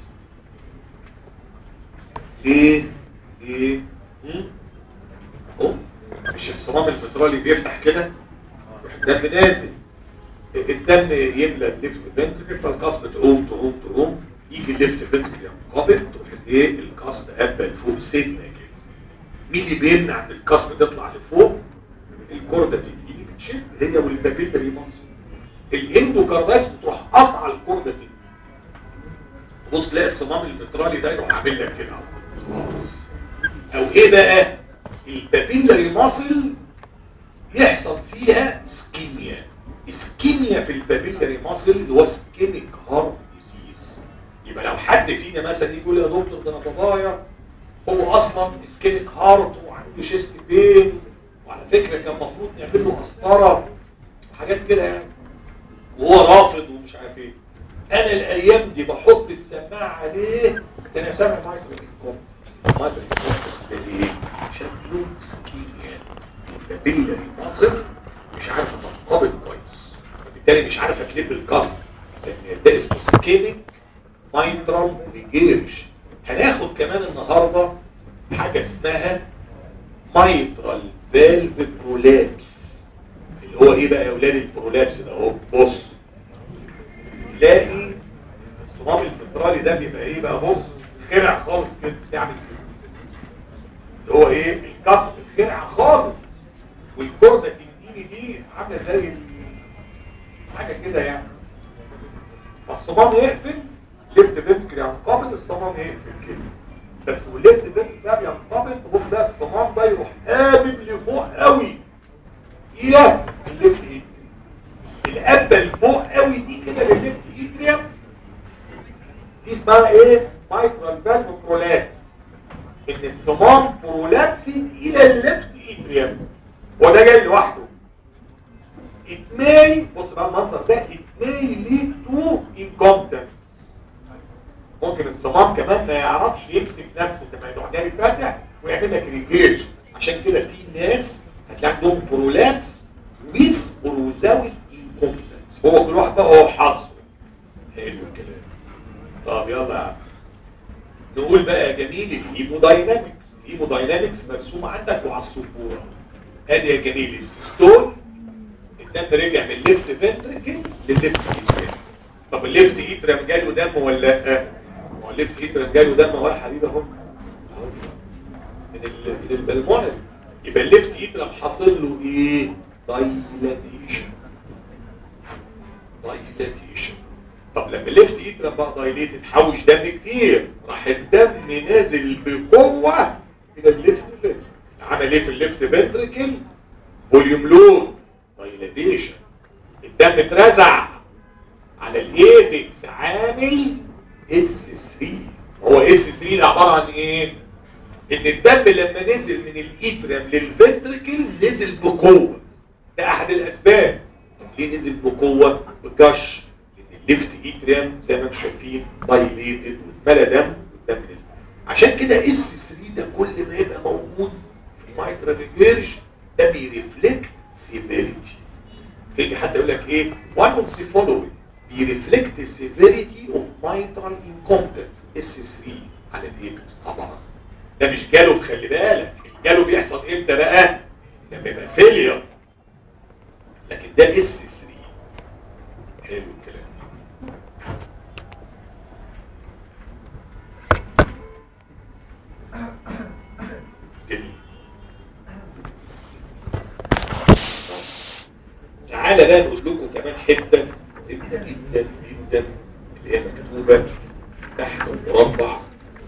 ليه ليه هم؟ اهو مش الصمام المترالي بيفتح كده يروح الدم نازل الدم يملى الليفت فنتركل فالقصب تعوم تعوم تعوم يجي الليفت فنتركل ينقبض تروح الايه القصب هبه لفوق سنه كده مين اللي بيمنع ان القصب تطلع لفوق الكورده تيجي بتشد هي والبابيلاري مصر الاندوكاردايتس بتروح قطع الكورده دي بص تلاقي الصمام المترالي ده يروح عامل لك كده او ايه بقى البابيلاري ماسل يحصل فيها سكيميا اسكيميا في البابيلاري ماسل اللي هو سكيميك هارت ديزيز يبقى لو حد فينا مثلا يقول يا دكتور ده انا بضايع هو اصلا سكيميك هارت وعنده شيست بين وعلى فكره كان المفروض نعمل له قسطره حاجات كده يعني وهو رافض ومش عارف ايه انا الايام دي بحط السماعه عليه ده انا سامع مايكرو انكم مايكرو انكم ليه عشان له سكيميا البابيلاري ماسل مش عارف تنقبض كويس فبالتالي مش عارف اكليب الكسر ده اسمه سكيميك مايترال ريجيرش هناخد كمان النهارده حاجه اسمها مايترال فالف برولابس اللي هو ايه بقى يا اولاد البرولابس ده اهو بص تلاقي الصمام الفطرالي ده بيبقى ايه بقى بص خرع خالص كده بتعمل كده اللي هو ايه الكسر خرع خالص والكورده تنجيني دي عامله زي ال- حاجه كده يعني فالصمام يقفل ليفت فنتكل ينقبض الصمام يقفل كده بس والليفت فنتكل ده بينقبض تبص ده الصمام ده يروح قابل لفوق قوي الى الليفت ايد القبه اللي فوق قوي دي كده للليفت ايد دي اسمها ايه مايكرال فالف برولابس ان الصمام برولابسد الى الليفت ايد هو ده جاي لوحده it may بص بقى المنظر ده it may lead to incompetence ممكن الصمام كمان ما يعرفش يمسك نفسه كما يروح جاي فاتح ويعمل لك ريجيج عشان كده في ناس هتلاقي عندهم برولابس ويز اور ويزاوت انكومبتنس هو كل واحد بقى هو حظه حلو الكلام طب يلا يا عم نقول بقى يا جميل الهيموداينامكس الهيموداينامكس مرسوم عندك وعلى السبوره ادي يا جميل السيستول الدم رجع من الليفت فنتركل للليفت ايتريم طب الليفت ايتريم جاله دم ولا لا ما هو الليفت ايتريم جاله دم اهو يا حبيبي اهو من ال- من البلمونري يبقى الليفت ايتريم حاصل له ايه دايلاتيشن دايلاتيشن طب لما الليفت ايتريم بقى دايليتد حوش دم كتير راح الدم نازل بقوه الى الليفت فنتركل عمل ايه في الليفت فنتركل فوليوم لود دايلاتيشن الدم اترزع على الايبكس عامل اس 3 هو اس 3 ده عباره عن ايه ان الدم لما نزل من الايتريم للفنتركل نزل بقوه ده احد الاسباب طب ليه نزل بقوه بجش لان الليفت ايتريم زي ما انتم شايفين دايليتد واتملى دم والدم نزل عشان كده اس 3 ده كل ما يبقى موجود في المايترال ريجيرج ده بيرفلكت سيفيريتي تيجي حد يقول لك ايه one of the following بيرفلكت severity of mitral incompetence S3 على الايبكس طبعا ده مش جاله خلي بالك الجاله بيحصل امتى بقى لما يبقى فيلير لكن ده اس 3 حلو الكلام جميل تعالى بقى نقول لكم كمان حته جميله جدا جدا اللي هي مكتوبه تحت المربع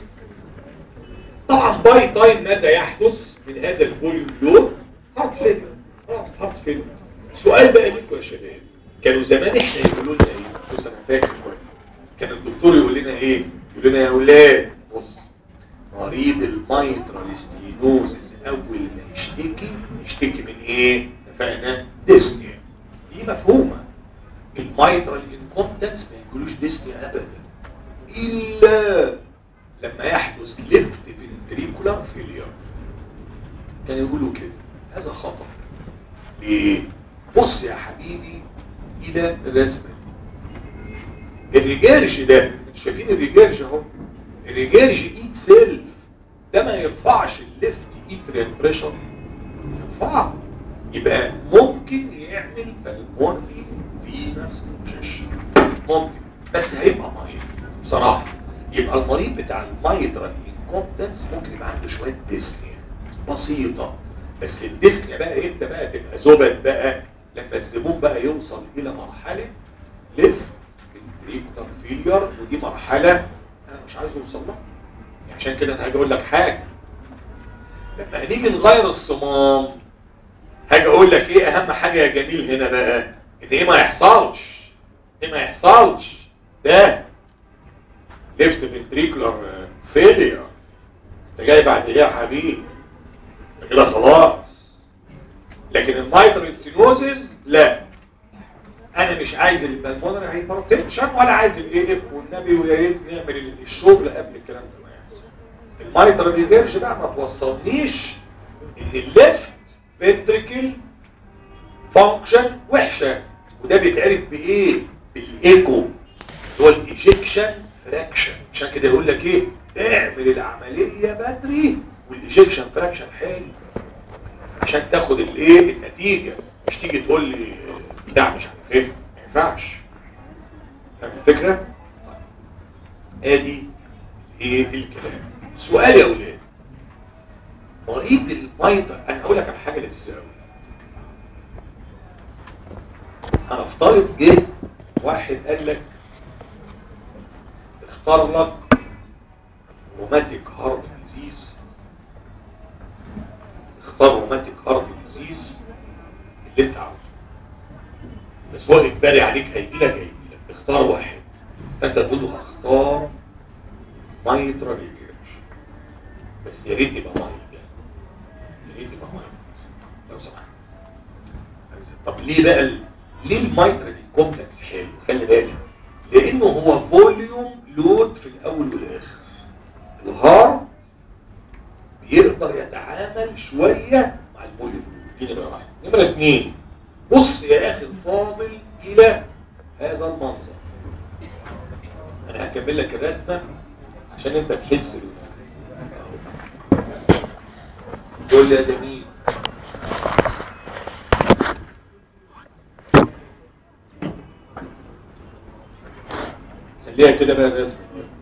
طبعا باي تايم ماذا يحدث من هذا الفوليوم لود هارت فيلر خلاص هارت فيلر سؤال بقى لكم يا شباب كانوا زمان احنا يقولوا لنا ايه بص انا فاكر كويس كان الدكتور يقول لنا ايه يقول لنا يا اولاد بص مريض المايترال ستينوزز اول ما يشتكي يشتكي من ايه اتفقنا ديسنيا دي مفهومه المايترال انكومبتنس ما يقولوش ديسنيا ابدا الا لما يحدث ليفت فنتريكولار فيلير كان يقولوا كده هذا خطأ ليه؟ بص يا حبيبي الى الرسمه دي. الريجيرج ده انتوا شايفين الريجيرج اهو الريجيرج ايد سيلف ده ما يرفعش الليفت ايتريال بريشر يرفعه يبقى ممكن يعمل بالمونري فينس كونجيشن ممكن بس هيبقى مريض بصراحه يبقى المريض بتاع المايترال انكومبتنس ممكن يبقى عنده شويه ديسنيا بسيطه بس الديسنيا بقى امتى بقى تبقى زبد بقى لما الزبون بقى يوصل الى مرحله ليفت فنتريكولار فيلير ودي مرحله انا مش عايز اوصل لها عشان كده انا هاجي اقول لك حاجه لما هنيجي نغير الصمام هاجي اقول لك ايه اهم حاجه يا جميل هنا بقى ان ايه ما يحصلش ايه ما يحصلش ده ليفت فنتريكولار فيلير انت جاي بعد ايه يا حبيبي ده كده خلاص لكن المايترال ستينوزز لا انا مش عايز البلمونري هايبرتنشن ولا عايز الاي اف والنبي ويا ريت نعمل الشغل قبل الكلام ده ما يحصل المايترال ريفيرج بقى ما توصلنيش ان الليفت فنتريكل فانكشن وحشه وده بيتعرف بايه بالايكو اللي هو الايجكشن فراكشن عشان كده يقول لك ايه اعمل العمليه بدري والايجكشن فراكشن حلو عشان تاخد الايه النتيجه مش تيجي تقول لي بتاع مش عارف ايه ما ينفعش فاهم الفكره ادي ايه الكلام سؤال يا اولاد مريض المايتر انا هقول لك على حاجه لذيذه قوي هنفترض جه واحد قال لك اختار لك روماتيك هارت ديزيز اختار روماتيك هارت ديزيز اللي انت عاوزه بس هو اجباري عليك هيجي لك هيجي لك اختار واحد فانت تقول له اختار مايترال ريجرش بس يا ريت يبقى مايت يا ريت يبقى مايت لو سمحت طب ليه بقى ال... ليه المايترال كومبلكس حلو خلي بالك لانه هو فوليوم لود في الاول والاخر الهارت بيقدر يتعامل شويه مع الفوليوم دي نمره واحد نمره اثنين بص يا اخي الفاضل الى هذا المنظر انا هكمل لك الرسمه عشان انت تحس بيه قول لي يا جميل خليها كده بقى الرسمه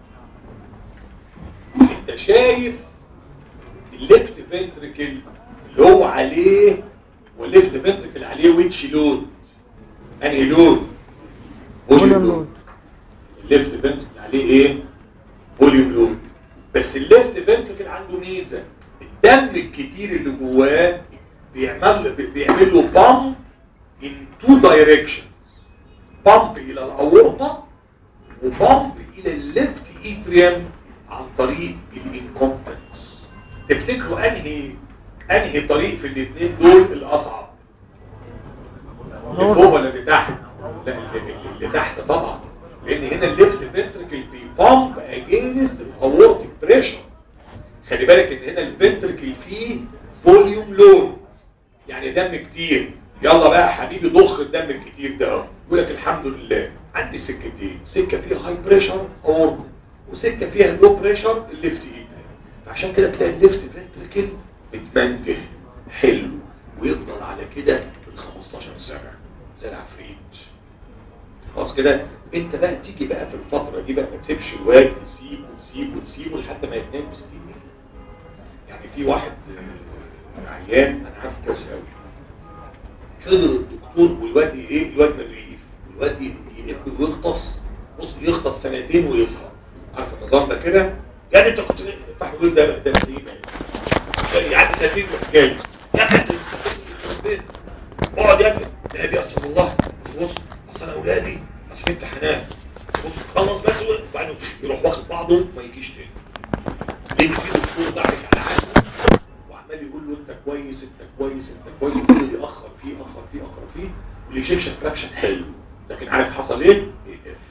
انت شايف الليفت فنتركل اللي هو عليه والليفت فنتركل عليه ويتش لود انهي لود فوليوم لود الليفت فنتركل عليه ايه فوليوم لود بس الليفت فنتركل عنده ميزه الدم الكتير اللي جواه بيعمل بيعمل له بامب ان تو دايركشنز بامب الى الاورطه وبامب الى الليفت ايتريم عن طريق الانكومبتنس تفتكروا انهي انهي طريق في الاثنين دول الاصعب اللي فوق ولا اللي تحت لا اللي, اللي تحت طبعا لان هنا الليفت فنتركل بيبامب اجينست الاورتيك بريشر خلي بالك ان هنا الفنتركل فيه فوليوم لود يعني دم كتير يلا بقى يا حبيبي ضخ الدم الكتير ده اهو يقول لك الحمد لله عندي سكتين سكه فيها هاي بريشر اورتيك وسكه فيها لو بريشر الليفت ايد فعشان كده تلاقي الليفت فنتركل متمنجه حلو ويفضل على كده ال 15 سنه زي العفريت خلاص كده انت بقى تيجي بقى في الفتره دي بقى ما تسيبش الواد تسيبه وتسيبه وتسيبه لحد ما يتنام بستين يعني في واحد آه، عيان انا عارف كويس قوي فضل الدكتور والواد ايه الواد مريف والواد ياكل ويغطس بص يغطس سنتين ويظهر عارف النظام ده كده يعني انت كنت محمود ده ده ايه يعني يعدي سنتين وحكايه يا اخي انت البيت اقعد يا ابني لا دي اصل الله بص اصل انا اولادي عشان امتحانات بص خلص بس وبعدين يروح واخد بعضه ما يجيش تاني ليه في دكتور ضحك على عقله وعمال يقول له انت كويس انت كويس انت كويس كل يأخر فيه اخر فيه اخر فيه والإيجيكشن تراكشن حلو لكن عارف حصل ايه؟ ايه اف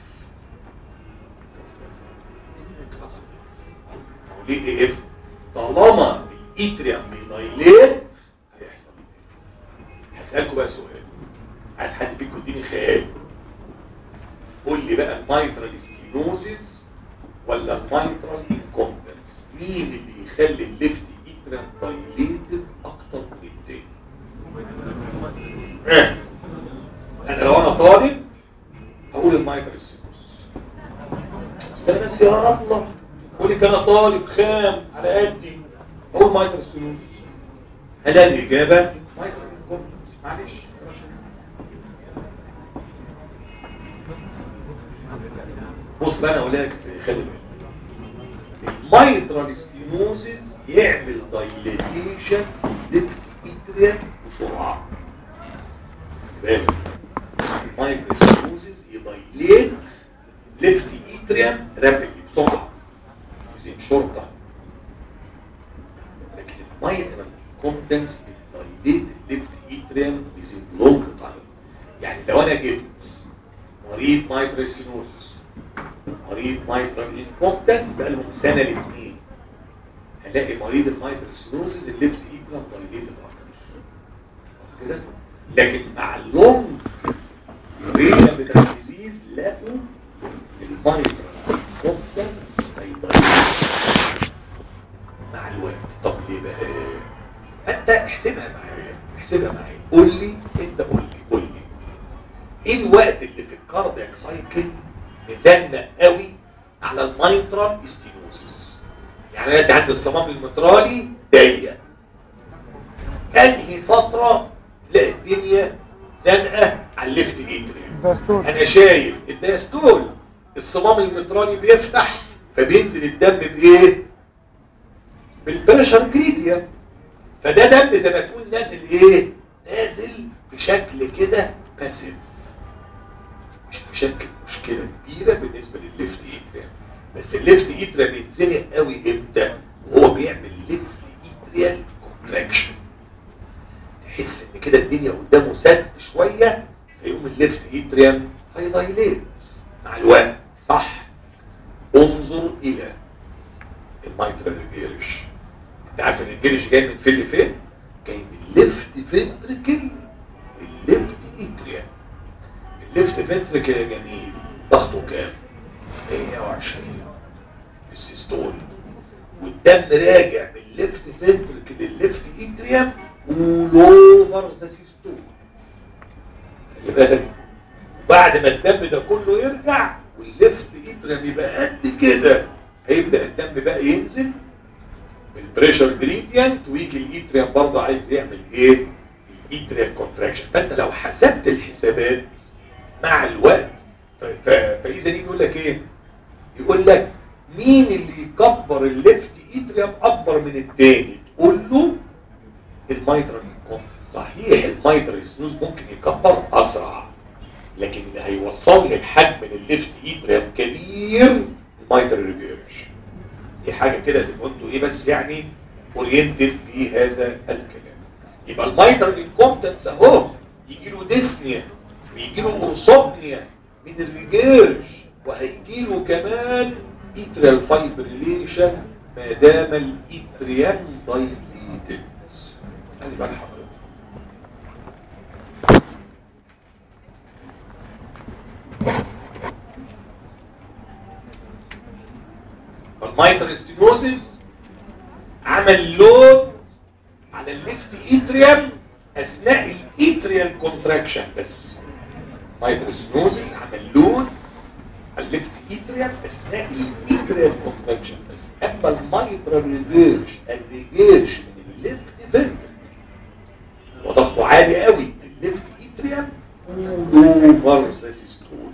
حصل هو ليه ايه اف؟ طالما الايتريم بيدايليت هيحصل ايه؟ هسألكوا بقى سؤال عايز حد فيكم يديني خيال قول لي بقى المايترال ستينوزيس ولا المايترال انكومبتنس مين اللي يخلي الليفت ايترم دايليتد اكتر من التاني اه. انا لو انا طالب هقول المايترال ستينوزيس استنى بس يا الله قولي كان طالب خام على قدي هقول مايترال ستينوزيس هل الاجابه مايترال انكومبتنس معلش بص بقى انا اقول لك خلي بالك المايترال ستينوزيس يعمل دايليتيشن للاتريا بسرعه خلي بالك المايترال ستينوزيس يدايليت ليفت اتريا رابيدلي بسرعه زي شرطه لكن المايترال كومبتنس دايليت ليفت اتريا ويزن لونج تايم يعني لو انا جبت مريض مايترال ستينوزيس مريض مايترال انكومبتنس بقى لهم سنه الاثنين هنلاقي مريض المايترال ستينوزيس الليفت ايدرام دايليتد اكتر خلاص كده لكن مع اللونج ريشن بتاع الديزيز لقوا المايترال انكومبتنس هيدايليت مع الوقت طب ليه بقى انت احسبها معايا احسبها معايا قول لي انت قول لي قول لي ايه الوقت اللي في الكاردياك سايكل مزنق قوي على المايترال ستينوزيس يعني انا عند الصمام المترالي ضيق انهي فتره تلاقي الدنيا زنقه على الليفت اتريوم دستور انا شايف الدايستول الصمام المتراني بيفتح فبينزل الدم بايه بالبريشر جريديا فده دم زي ما تقول نازل ايه نازل بشكل كده باسيف مش بشكل مشكله كبيره بالنسبه للليفت ايتريا بس الليفت ايتريا بيتزنق قوي امتى وهو بيعمل ليفت ايتريال كونتراكشن تحس ان كده الدنيا قدامه سد شويه فيقوم الليفت ايتريم هيدايليت مع الوقت صح انظر الى المايترال ريجيرش انت عارف ان الجيرش جاي من فين لفين جاي من الليفت فنتركل الليفت ايتريم الليفت فنتركل يا جميل ضغطه كام 120 السيستول والدم راجع من الليفت فنتركل للليفت ايتريم ولوفر ذا سيستول خلي بالك بعد ما الدم ده كله يرجع والليفت ايتريم يبقى قد كده هيبدا الدم بقى ينزل بالبريشر جريدينت ويجي الايتريم برضه عايز يعمل ايه الايتريم كونتراكشن فانت لو حسبت الحسابات مع الوقت ف- ف- فاذا يجي يقول لك ايه يقول لك مين اللي يكبر الليفت ايتريم اكبر من التاني تقول له المايترال يكون صحيح المايترال سنوز ممكن يكبر اسرع لكن اللي هيوصل لي الحجم للليفت ايتريم كبير المايترال ريجيرش دي حاجه كده تبقوا انتوا ايه بس يعني اورينتد في هذا الكلام يبقى المايترال انكومبتنس اهو يجي له ديسنيا ويجي له اورسوبنيا من الريجيرش وهيجي له كمان ايتريال فايبريليشن ما دام الايتريان دايليتد خلي بال حضرتك فالمايتر ستينوزيس عمل لود على الليفت ايتريم اثناء الايتريال كونتراكشن بس مايتر ستينوزيس عمل لود على الليفت ايتريم اثناء الايتريال كونتراكشن بس اما المايتر ريجيرش الريجيرش من الليفت فنتر وضغطه عالي قوي الليفت ايتريم ولوفر ذا سيستول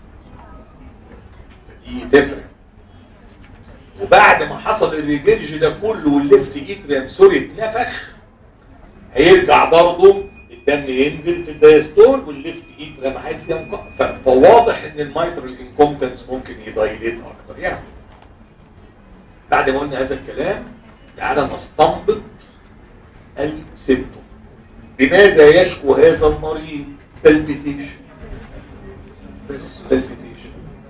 دي تفرق وبعد ما حصل الريجيرج ده كله والليفت ايتريم سوري اتنفخ هيرجع برضه الدم ينزل في الدايستول والليفت ايتريم عايز ينقى ف- فواضح ان المايترال انكومبتنس ممكن يدايليت اكتر يعني بعد ما قلنا هذا الكلام تعالى نستنبط السيمتوم بماذا يشكو هذا المريض بالبيتيشن بس بالبيتيشن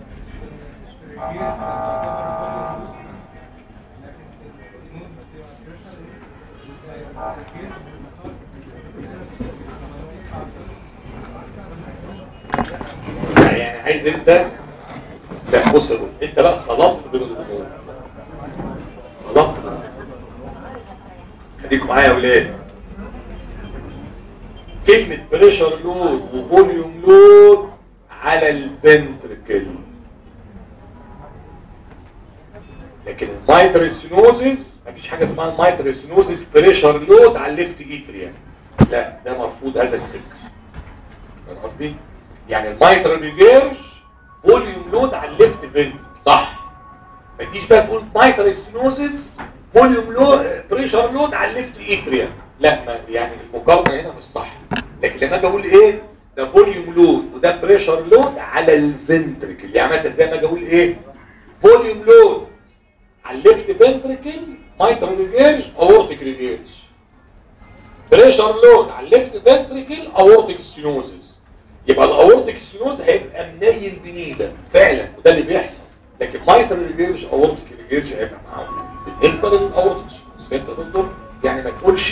يعني عايز انت لا بص يا دكتور، انت بقى خلطت بين الامور خلطت بين الأمور. خليكم معايا يا ولاد كلمة بريشر لود وفوليوم لود على الفنتركل لكن المايتر سينوزيس مفيش حاجة اسمها المايتر سينوزيس بريشر لود على الليفت ايتريا لا ده مرفوض هذا الفكر فاهم قصدي؟ يعني المايتر ريجيرش فوليوم لود على الليفت فنتركل صح ما تجيش بقى تقول مايتر سينوزيس فوليوم لود بريشر لود على الليفت ايتريا لا ما يعني المقارنه هنا مش صح لكن لما اجي اقول ايه ده فوليوم لود وده بريشر لود على الفنتركل يعني مثلا زي ما اجي اقول ايه فوليوم لود على الليفت فنتركل مايتر ريجيرش اورتيك ريجيرش بريشر لود على الليفت فنتركل اورتيك ستينوزس يبقى الاورتيك ستينوز هيبقى منيل بنيله فعلا وده اللي بيحصل لكن مايتر ريجيرش اورتيك ريجيرش هيبقى معاهم بالنسبه للاورتيك ستينوز فانت يا دكتور يعني ما تقولش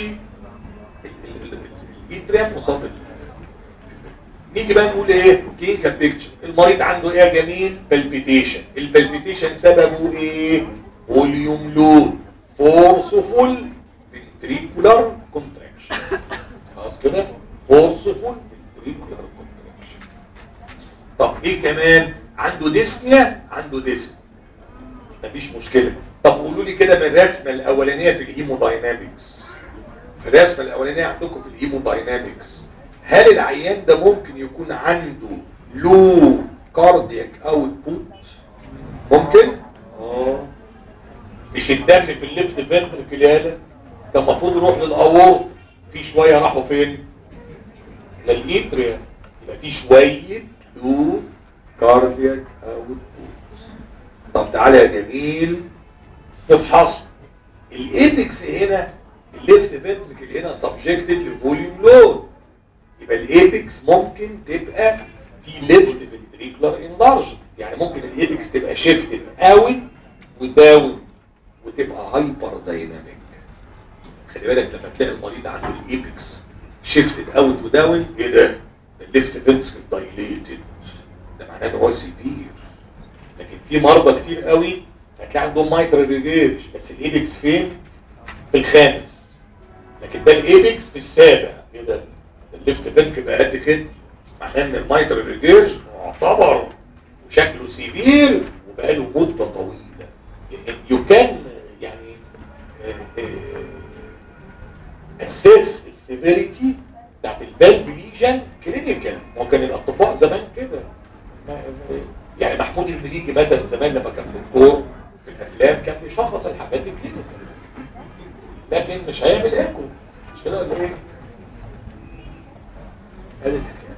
الايتريم قصاد ال- نيجي بقى نقول ايه كلينيكال بيكتشر المريض عنده ايه يا جميل بالبيتيشن البالبيتيشن سببه ايه فوليوم لود فورسفول فنتريكولار كونتراكشن خلاص كده فورسفول فنتريكولار كونتراكشن طب ايه كمان عنده ديسنيا عنده ديسنيا مفيش مشكله طب قولوا لي كده من الرسمه الاولانيه في الهيموداينامكس في الرسمه الاولانيه عندكم في الهيموداينامكس هل العيان ده ممكن يكون عنده لو كاردياك اوتبوت ممكن اه مش الدم في الليفت فنتركل يالا ده المفروض يروح للاورط في شويه راحوا فين للاتريا يبقى في شويه لو كاردياك اوتبوت طب تعالى يا جميل نفحص الايبكس هنا الليفت فنتركل هنا سبجكتد لفوليوم لود يبقى الايبكس ممكن تبقى في ليفت فنتريكولار انلارج يعني ممكن الايبكس تبقى شيفتد اوت وداون وتبقى هايبر دايناميك خلي بالك لما تلاقي المريض عنده الايبكس شيفتد اوت وداون ايه ده الليفت فنتركل دايليتد ده معناه ان هو سيفير لكن في مرضى كتير قوي هتلاقي عندهم مايترال ريجيرش بس الايبكس فين في الخامس لكن ده الايبكس في السابع ايه ده الليفت بنك بقى قد كده معناه ان المايترال ريجيرش معتبر وشكله سيفير وبقاله مده طويله يو كان يعني اساس السيفيريتي بتاعت الفالف ليجن كلينيكال هو كان الاطباء زمان كده يعني محمود المليجي مثلا زمان لما كان دكتور في الافلام كان بيشخص الحاجات دي كلينيكال لكن مش هيعمل ايكو مش كده ولا ايه؟ هذه الحكايه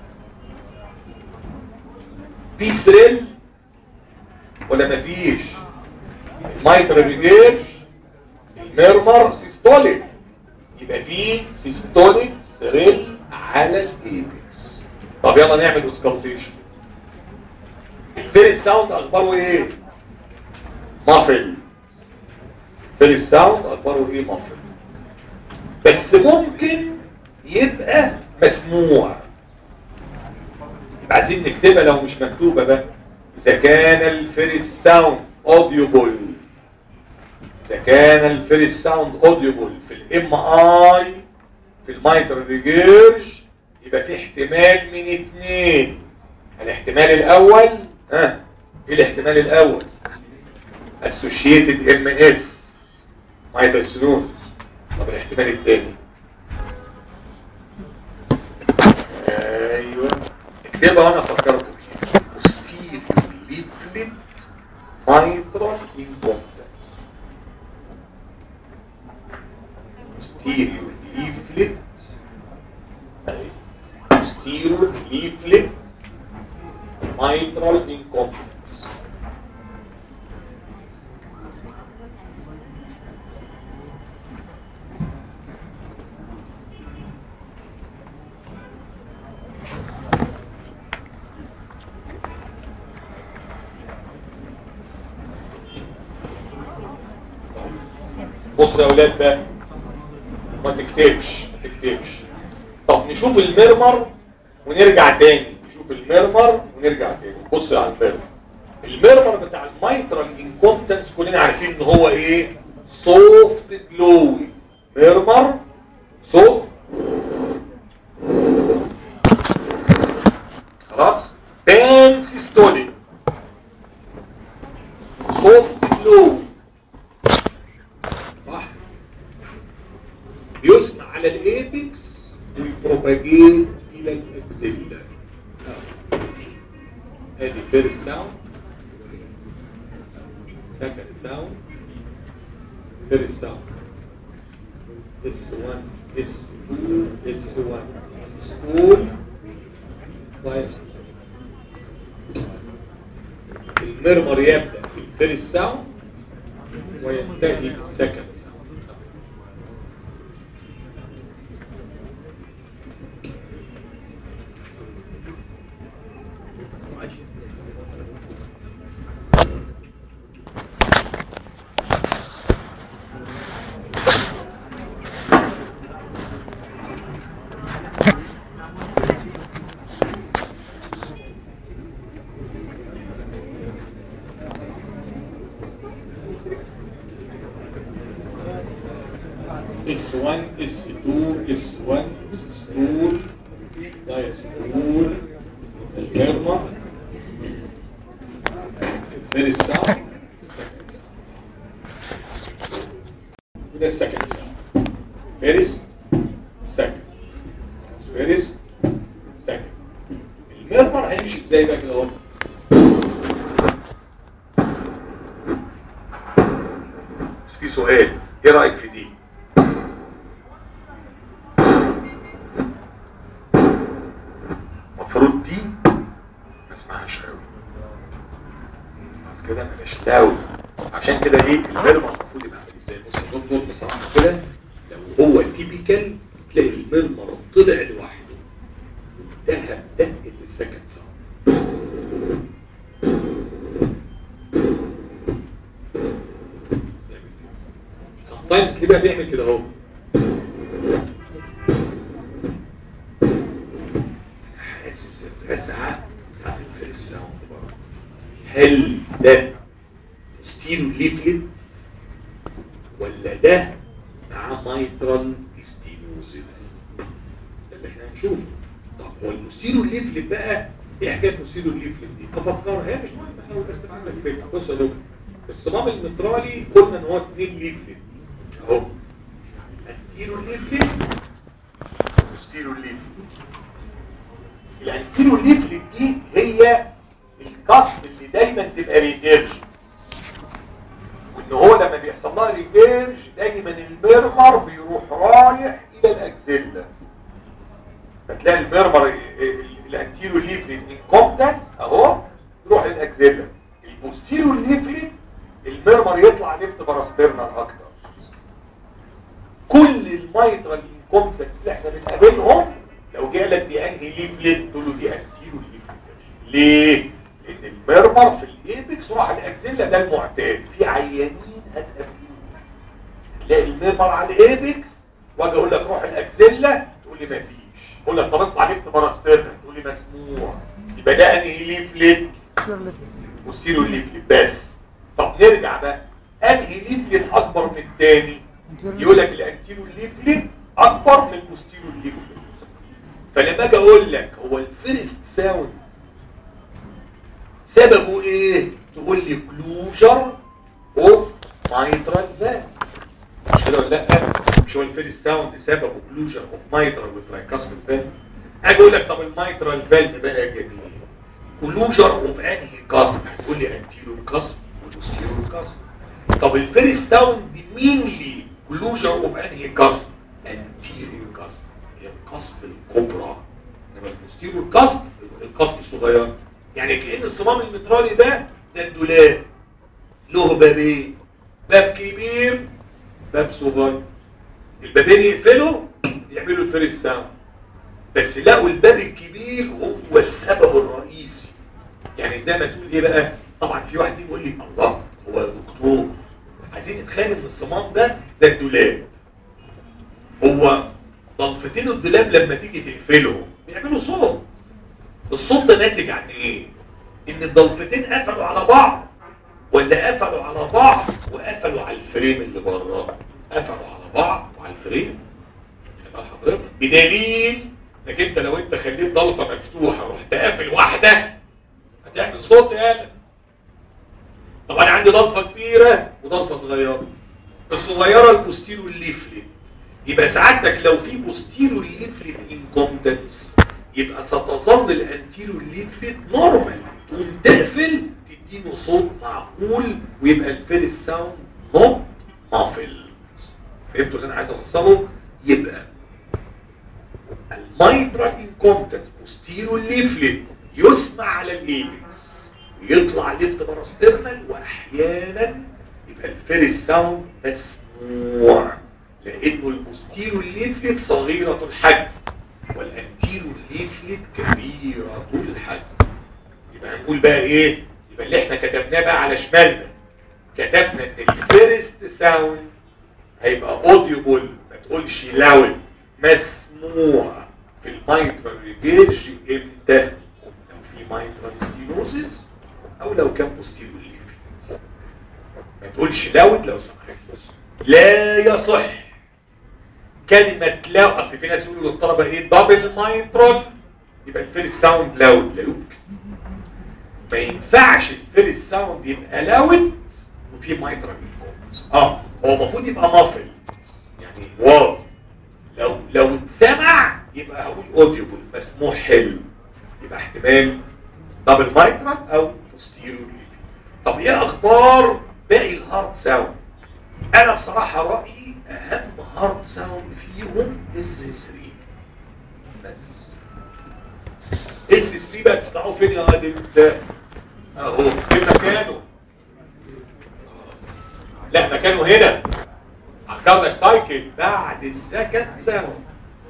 في سريل ولا مفيش المايترال ريجيرش الميرمر سيستوليك يبقى في سيستوليك سريل على الايبكس طب يلا نعمل اوسكالتيشن الفيرست ساوند اخباره ايه مافل فيرست ساوند اخباره ايه مافل بس ممكن يبقى مسموع يبقى عايزين نكتبها لو مش مكتوبه بقى اذا كان الفيرست ساوند اوديوبل اذا كان الفيرست ساوند اوديوبل في الام اي في المايترال ريجيرش يبقى في احتمال من اتنين الاحتمال الاول ها ايه الاحتمال الاول associated ام اس مايترال سينوز طب الاحتمال الثاني ايوه اكتبها وانا فكرت فيها posterior leaflet mitral incompetence posterior leaflet أيوة. posterior leaflet mitral incompetence بص يا اولاد بقى ما تكتبش ما تكتبش طب نشوف المرمر ونرجع تاني نشوف المرمر ونرجع تاني بص على المرمر المرمر بتاع المايترال انكومبتنس كلنا عارفين ان هو ايه سوفت جلوي مرمر صوت خلاص بان سيستوليك سوفت جلوي صح بيسمع على الايبكس ويبروباجيت الى الاكزيلا ادي فيرست ساوند سكند ساوند فيرست ساوند اس 1 اس 2 اس 1 سكول كويس المرمر يبدا في الفيرست ساوند وينتهي بالسكند ساوند S1, S2, S1, ستول دايستول الكيرما الفيرست ساوند وده السكند ساوند فيرست سكند فيرست ازاي بقى كده اهو بس في سؤال ايه رايك في دي المفروض دي ما اسمعهاش قوي خلاص كده مالهاش دعوه عشان كده ايه المرمى المفروض يبقى عامل ازاي بص يا دكتور بصراحه كده لو هو تيبيكال تلاقي المرمى طلع لوحده وانتهى دق السكند ساوند sometimes تلاقيه بقى بيعمل كده اهو حاسس الرزعه بتاعت الفيرست ساوند برضه هل ده ستيرو ليفلت ولا ده مع مايترال ستينوزيس ده اللي احنا هنشوفه طب هو المستيرو ليفلت بقى ايه حكايه المستيرو ليفلت دي افكر هي مش مهم احنا بس تبقى عندك فكره بص يا دكتور الصمام المترالي قلنا ان هو اثنين ليفلت اهو الانتيرو ليفلت والستيرو ليفلت الانتيرو ليفلت دي هي الكسر اللي دايما تبقى ريفيرج وان هو لما بيحصل لها ريفيرج دايما المرمر بيروح رايح الى الاكزيلا فتلاقي المرمر الانتيرو ليفلت انكومبتنس اهو يروح للاكزيلا البوستيرو ليفلت المرمر يطلع ليفت باراسترنال اكتر كل المايترال انكومبتنس اللي احنا بنقابلهم لو جه لك دي انهي ليفلت تقول له دي انتيرو ليفلت ليه؟ لان المرمر في الايبكس راح الاكزيلا ده المعتاد في عيانين هتقابلوه تلاقي المرمر على الايبكس واجي اقول لك روح الاكزيلا تقول لي ما فيش اقول لك طب اطلع ليفت باراسترنال تقول لي مسموع يبقى ده انهي ليفلت وستيرو ليفلت بس طب نرجع بقى انهي ليفلت اكبر من الثاني يقول لك الانتيرو ليفلت اكبر من البوستيرو ليفلت فلما اجي اقول لك هو الفيرست ساوند سببه ايه تقول لي كلوجر اوف مايترال فالف مش كده ولا لا مش هو الفيرست ساوند سببه كلوجر اوف مايترال وترايكاسمال فالف اجي اقول لك طب المايترال فالف بقى يا جميل كلوجر اوف انهي كاسم هتقول لي انتيرو كاسم وبوستيرو كاسم طب الفيرست ساوند مين لي كلوجر اوف انهي كاسم انتيريو كاسم هي القصب الكبرى انما البوستيرو القصب القصب الصغير يعني كأن الصمام المترالي ده زي الدولاب له بابين باب كبير باب صغير البابين يقفلوا يعملوا الفيرست ساوند بس لقوا الباب الكبير هو السبب الرئيسي يعني زي ما تقول ايه بقى طبعا في واحد يقول لي الله هو يا دكتور عايزين نتخيل ان الصمام ده زي الدولاب هو ضلفتين الدولاب لما تيجي تقفلهم بيعملوا صوت الصوت ده ناتج عن ايه ان الضلفتين قفلوا على بعض ولا قفلوا على بعض وقفلوا على الفريم اللي بره قفلوا على بعض وعلى الفريم يبقى حضرتك بدليل انك انت لو انت خليت ضلفه مفتوحه ورحت قافل واحده هتعمل صوت يالا طب انا عندي ضلفه كبيره وضلفه صغيره الصغيره البوستيرو الليفلت يبقى سعادتك لو في بوستيرو ليفلت انكومبتنس يبقى ستظل الانتيرو ليفلت نورمال تقوم تقفل تديله صوت معقول ويبقى الفيرست ساوند نوت مافل فهمتوا اللي انا عايز اوصله يبقى المايترال انكومبتنس بوستيرو ليفلت يسمع على الايبكس ويطلع ليفت باراسترنال واحيانا يبقى الفيرست ساوند مسموع لانه البوستيرو ليفلت صغيرة الحجم والانتيرو ليفلت كبيرة الحجم يبقى هنقول بقى ايه يبقى اللي احنا كتبناه بقى على شمالنا كتبنا ان الفيرست ساوند هيبقى اوديبل ما تقولش لاود مسموع في المايترال ريجيرج امتى لو في مايترال ستينوزيس او لو كان بوستيرو ليفلت ما تقولش لاود لو سمحت لا يصح كلمة لا اصل في ناس يقولوا للطلبة ايه دبل مايترال يبقى الفيرست ساوند لاود لا يمكن ما ينفعش الفيرست ساوند يبقى لاود وفي مايترال اه هو المفروض يبقى مافل يعني واضح لو لو اتسمع يبقى هقول اوديبل مسموع حلو يبقى احتمال دبل مايكرا او بوستيريور طب ايه اخبار باقي الهارد ساوند انا بصراحة رأيي اهم هارد ساوند فيهم اس 3 بس اس 3 بقى بتسمعوه فين يا واد انت اهو في مكانه لا مكانه هنا على الكاردك سايكل بعد السكند ساوند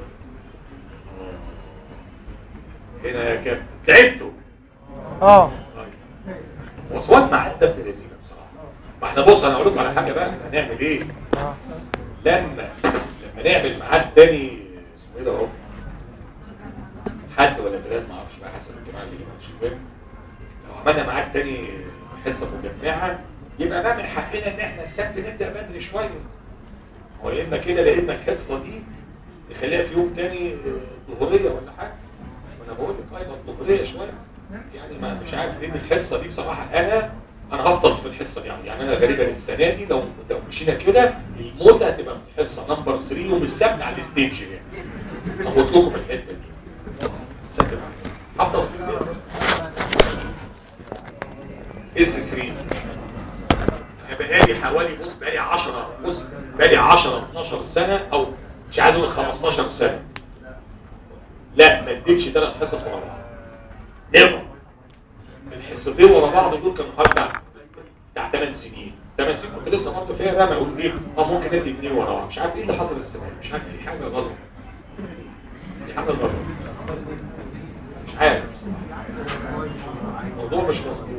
هنا يا كابتن تعبتوا اه وصوات مع الدب لذيذه بصراحه ما احنا بص انا اقول لكم على حاجه بقى احنا هنعمل ايه اه لما لما نعمل ميعاد تاني اسمه ايه ده اهو حد ولا ثلاث ما اعرفش بقى حسب الجماعه اللي مش مهم لو عملنا ميعاد تاني حصه مجمعه يبقى بقى من حقنا ان احنا السبت نبدا بدري شويه هو يا اما كده يا اما الحصه دي نخليها في يوم تاني ظهريه ولا حاجه وانا بقول لك ايضا ظهريه شويه يعني ما مش عارف ليه الحصه دي بصراحه انا انا هفطس في الحصه دي يعني يعني انا غالبا السنه دي لو لو مشينا كده الموت هتبقى في الحصه نمبر 3 يوم السبت على الستيج يعني هموت لكم في الحته دي هفطس في البيت اس 3 انا بقالي حوالي بص بقالي 10 بص بقالي 10 12 سنه او مش عايز اقول 15 سنه لا ما اديتش ثلاث حصص ورا بعض نيفر الحصتين ورا بعض دول كانوا حوالي بتاع بتاع 8 سنين 8 سنين كنت لسه برضه فيها بقى ما اقول ايه اه ممكن ادي اثنين ورا بعض مش عارف ايه اللي حصل السنه دي مش عارف في حاجه غلط في حاجه غلط مش عارف الموضوع مش مظبوط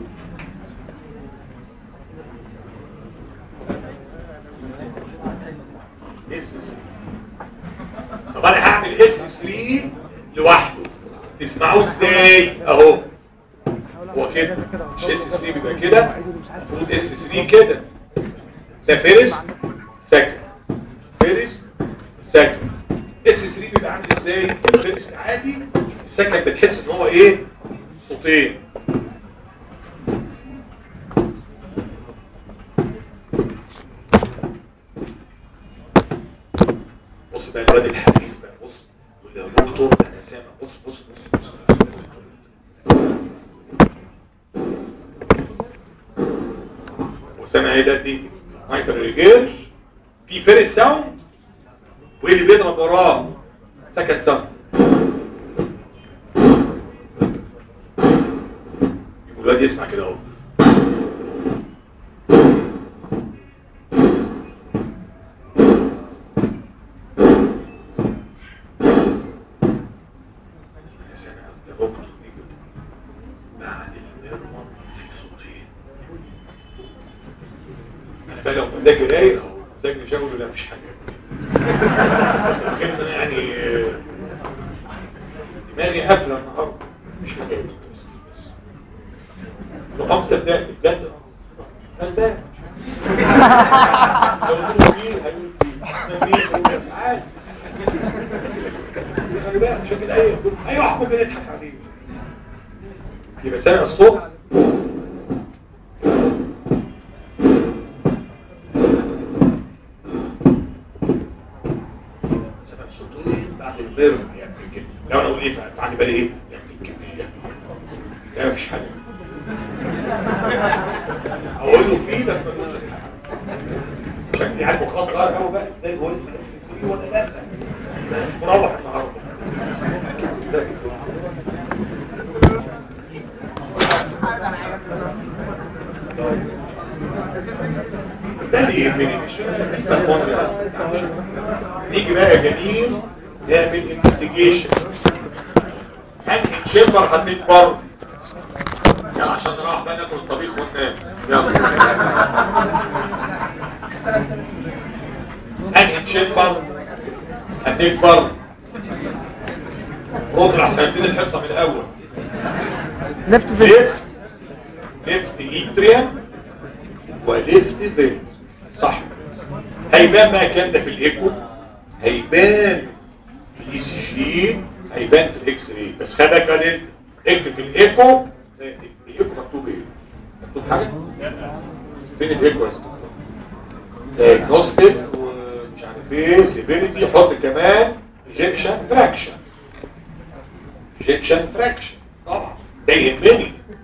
اس 3 طب انا هعمل اس 3 لوحده تسمعوه ازاي اهو هو كده مش اس 3 بيبقى كده المفروض اس 3 كده ده فيرست سكند فيرست سكند اس 3 بيبقى عامل ازاي الفيرست عادي السكند بتحس ان هو ايه صوتين بص بقى الواد الحريف بقى بص واللي هو دكتور انا سامع بص بص بص بص وسامع ايه ده دي مايتر ريجيرش في فيرست ساوند وايه اللي بيضرب وراه سكند ساوند الواد يسمع كده اهو يا سلام ده ركن بعد المرمى في صوتين انا بقى لو مزاجي رايق او مزاجي شغل لا مفيش حاجه لكن أنا يعني آه، دماغي قافله النهارده مش حاجه بس بس رقم صدقني بجد غلبان لو قلت فيه هيقول فيه ما فيه هيقول فيه. عادي خلي بالك شكل اي اي واحد ممكن يضحك عليه يبقى سامع الصوت سامع الصوت ايه بعد البر يعني كده لو انا اقول ايه بعد بالي ايه يعني الكميه لا مفيش حاجه اقول له فيه بس ما تقولش الحاجة. شكلي عارف خلاص غير قوي بقى ازاي هو اسمه اكس 3 ولا لا مروح النهارده ده اللي يهمني مش اسمها كوانتي نيجي بقى يا جميل نعمل انفستيجيشن انهي تشمبر هتكبر يلا عشان نروح بقى ناكل الطبيخ وننام يلا انهي تشمبر هتكبر ربع سنتين الحصه من الاول ليفت فيت ليفت ليفت ايتريا وليفت فين صح هيبان بقى الكلام ده في الايكو هيبان في الاي سي جي هيبان في الاكس راي بس خدك بالك انت اكتب في الايكو الايكو مكتوب ايه مكتوب حاجه فين الايكو يا اسطى دايجنوستيك ومش عارف ايه سيفيريتي حط كمان ايجكشن فراكشن ايجكشن فراكشن طبعا ده يهمني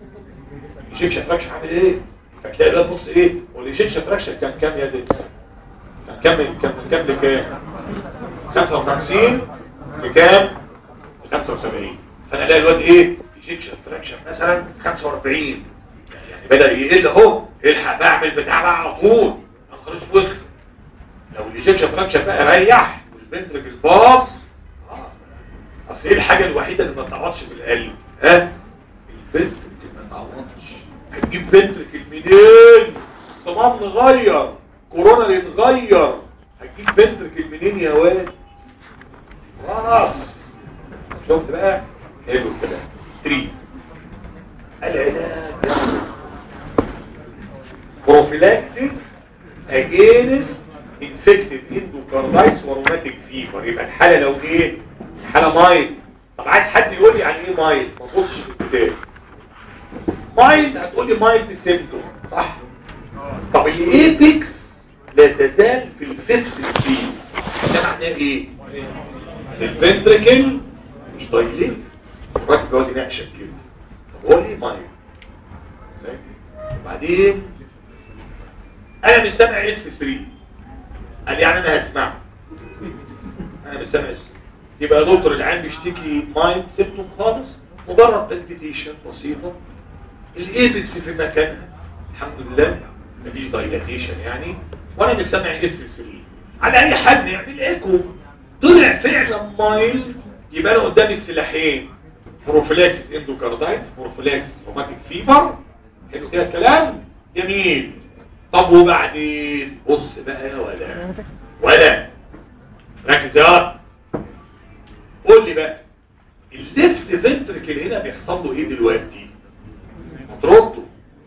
كام يا دي كان كام من كام من كام لكام 55 لكام 75 فانا الاقي الواد ايه ايجيكشن تراكشن مثلا 45 يعني بدا يقل اهو الحق بعمل بتاع بقى على طول انا خلاص وخ لو الايجيكشن تراكشن بقى ريح والفنتركل باص خلاص. اصل ايه الحاجه الوحيده اللي ما تعوضش في القلب ها الفنتركل ما تعوضش هتجيب فنتركل منين صمام نغير كورونا اللي نغير هتجيب فنتركل منين يا واد خلاص شفت بقى حلو الكلام 3 العلاج بروفيلاكسيس اجينست انفكتد اندوكاردايتس وروماتيك فيفر يبقى الحاله لو ايه الحاله مايل طب عايز حد يقول لي يعني ايه مايل ما تبصش في الكتاب مايل هتقول لي مايل سيمتوم صح طب الايبكس لا تزال في الفيفث سبيس ده معناه ايه الفنتركل مش دايليت الراجل بيقعد يناقشك كده طب هو ليه مايل فاهم؟ وبعدين انا مش سامع اس 3 قال يعني انا هسمعه انا مش سامع اس يبقى يا دكتور العيان بيشتكي مايند سيمتوم خالص مجرد بالبيتيشن بسيطه الايبكس في مكانها الحمد لله مفيش دايلاتيشن يعني وانا مش سامع اس 3 على اي حد يعمل ايكو طلع فعلا مايل يبقى انا قدامي السلاحين بروفيلاكسيس اندوكاردايتس بروفيلاكسيس روماتيك فيبر حلو كده الكلام جميل طب وبعدين بص بقى يا ولا ولا ركز يا قول لي بقى الليفت فنتركل هنا بيحصل له ايه دلوقتي هترده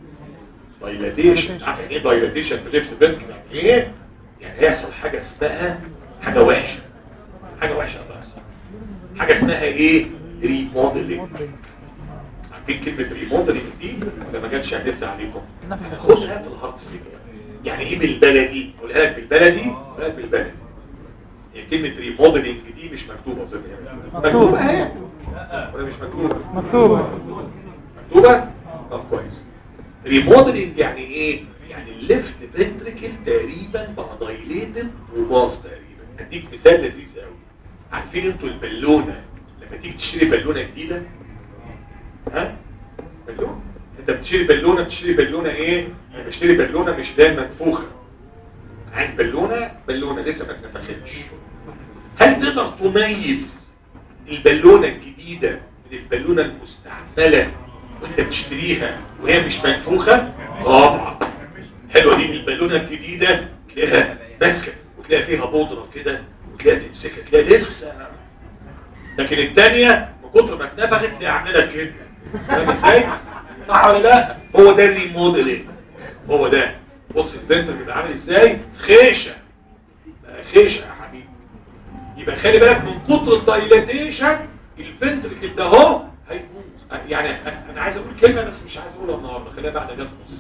دايلاتيشن عارف يعني ايه دايلاتيشن في الليفت فنتركل يعني ايه يعني هيحصل حاجه اسمها حاجه وحشه حاجه وحشه بس حاجه اسمها ايه ريموديلنج عارفين كلمه ريموديلنج دي ولا ما جاتش لسه عليكم خدها في الهارت فيجر يعني ايه بالبلدي قولها لك بالبلدي قولها لك بالبلدي هي كلمه ريموديلنج دي مش مكتوبه اظن يعني مكتوبه اهي ولا مش مكتوبه مكتوبة مكتوبه طب كويس ريموديلنج يعني ايه يعني الليفت فنتريكل تقريبا بقى دايليتد وباص تقريبا اديك مثال لذيذ قوي عارفين انتوا البالونه لما تيجي تشتري بالونه جديده ها بالونه انت بتشتري بالونه بتشتري بالونه ايه انا بشتري بالونه مش ده منفوخه عايز بالونه بالونه لسه ما اتنفختش هل تقدر تميز البالونه الجديده من البالونه المستعمله وانت بتشتريها وهي مش منفوخه طبعا حلوه دي البالونه الجديده تلاقيها ماسكه وتلاقي فيها بودره كده وتلاقي تمسكها تلاقي لسه لكن الثانيه من كتر ما اتنفخت تلاقي عامله كده فاهم ازاي؟ صح ولا لا؟ هو ده الريموديلنج هو ده بص البنت بيبقى عامل ازاي؟ خيشه بقى خيشه يا حبيبي يبقى خلي بالك من كتر الدايلاتيشن الفنتركل ده اهو هيبوظ يعني انا عايز اقول كلمه بس مش عايز اقولها النهارده خليها بعد جاز نص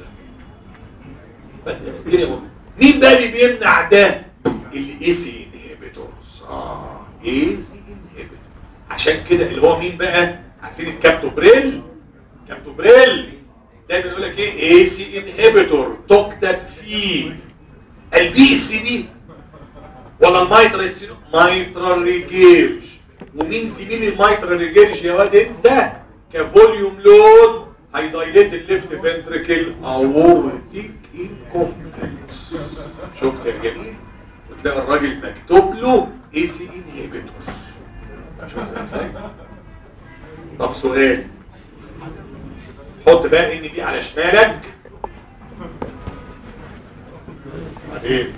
ساعه مين بقى اللي بيمنع ده الاي سي انهبيتورز اه اي سي انهبيتور عشان كده اللي هو مين بقى عارفين الكابتوبريل كابتوبريل دايما يقول لك ايه اي سي انهبيتور تكتب فيه الفي سي دي ولا المايترال مايترال ريجيرج ومين زميل المايترال ريجيرج يا واد انت كفوليوم لود هيدايليت الليفت فنتريكل اورتيك انكومبتنس شفت يا جميل وتلاقي الراجل مكتوب له اي سي انهبيتور شفت ازاي طب سؤال حط بقى ان دي على شمالك بعدين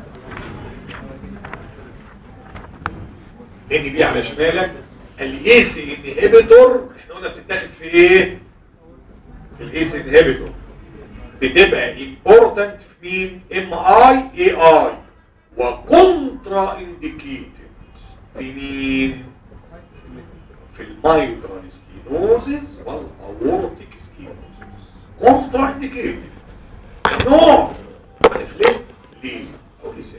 ان دي على شمالك الاي سي انهبيتور احنا قلنا بتتاخد في ايه في الاي سي انهبيتور بتبقى امبورتنت في مين ام اي اي اي وكونترا انديكيتد في مين في المايترال ستينوزيس والاورتيك ستينوزيس كونترا انديكيتد نو عارف ليه ليه او لسان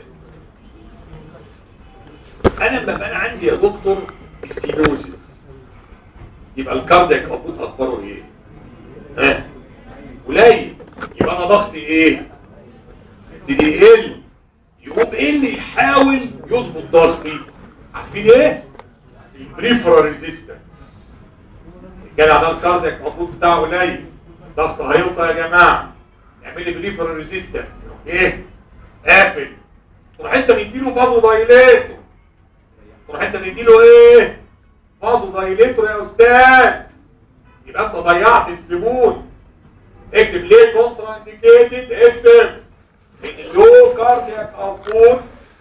انا لما بقى انا عندي يا دكتور ستينوزيس يبقى الكاردياك اوتبوت اخباره ايه ها قليل يبقى انا ضغطي ايه يبتدي يقل يقوم ايه اللي يحاول يظبط ضغطي عارفين ايه البريفرال ريزيستنس الجدع ده الكاردياك المفروض بتاعه قليل ضغط هيوطى يا جماعه اعمل لي بريفرال ريزيستنس ايه قافل تروح انت مديله فازو دايليتور تروح انت مديله ايه فازو دايليتور يا استاذ يبقى انت ضيعت الزبون اكتب ليه كونترا انديكيتد اكتب ان اللو كاردياك اوتبوت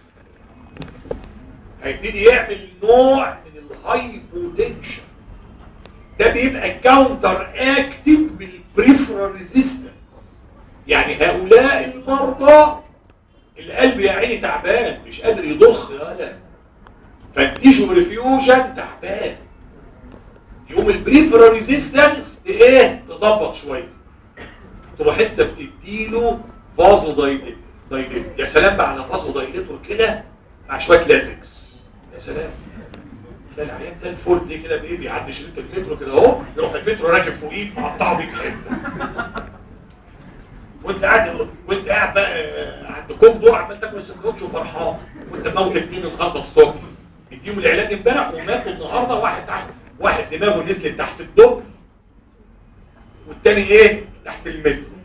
هيبتدي يعمل نوع من الهايبوتنشن ده بيبقى كاونتر اكتد بالبريفرال ريزيستنس يعني هؤلاء المرضى القلب يا عيني تعبان مش قادر يضخ يالا فالتيشو ريفيوجن تعبان يقوم البريفرال ريزيستنس ايه تظبط شويه تروح انت بتديله فازو دايليتور دايليتور يا سلام بقى على فازو دايليتور كده مع شويه لازكس يا سلام تلاقي العيان زي الفل دي كده بايه بيعدي شريط المترو كده اهو يروح المترو راكب فوقيه مقطعه بيك حته وانت قاعد وانت قاعد بقى عند كوم دور عمال تاكل سندوتش وفرحان وانت موت اتنين النهارده الصبح اديهم العلاج امبارح وماتوا النهارده واحد تحت واحد دماغه نزلت تحت الدب والتاني ايه تحت المترو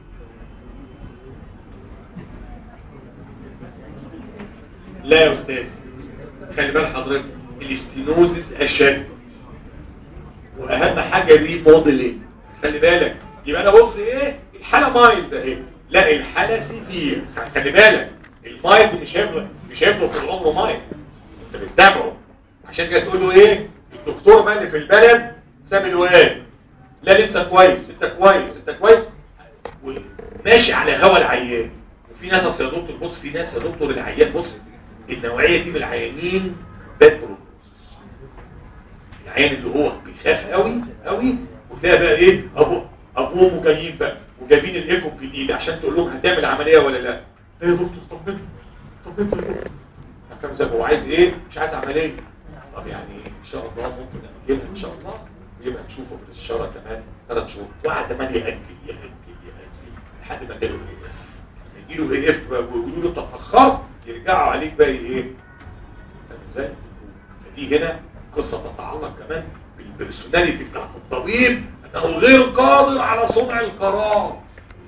لا يا استاذ خلي بال حضرتك الاستينوزس اشد واهم حاجه دي موديلنج خلي بالك يبقى انا بص ايه الحاله مايلد اهي لا الحاله سيفير خلي بالك المايلد مش هيفضل مش هيفضل طول عمره مايلد انت بتتابعه عشان كده تقول له ايه الدكتور بقى اللي في البلد سامي الواد لا لسه كويس انت كويس انت كويس وماشي على هوا العيان وفي ناس اصل يا دكتور بص في ناس يا دكتور العيان بص النوعيه دي من العيانين باد بروجنوسيس العيان اللي هو بيخاف قوي قوي وتلاقي بقى ايه ابو ابوه مكيف بقى وجايبين الايكو الجديد عشان تقول لهم هتعمل عمليه ولا لا ايه يا دكتور طمني طمني يا دكتور كم زي هو عايز ايه مش عايز عمليه طب يعني ان شاء الله ممكن نجيبها ان شاء الله ويبقى نشوفه في الشهر كمان ثلاث شهور وقعد كمان يأجل يأجل يأجل لحد ما جاله ايه يجيله ايه اف ويقولوا له طب اخرت يرجعوا عليك بقى ايه فاهم ازاي فدي هنا قصه تتعلق كمان بالبرسوناليتي بتاعت الطبيب انه غير قادر على صنع القرار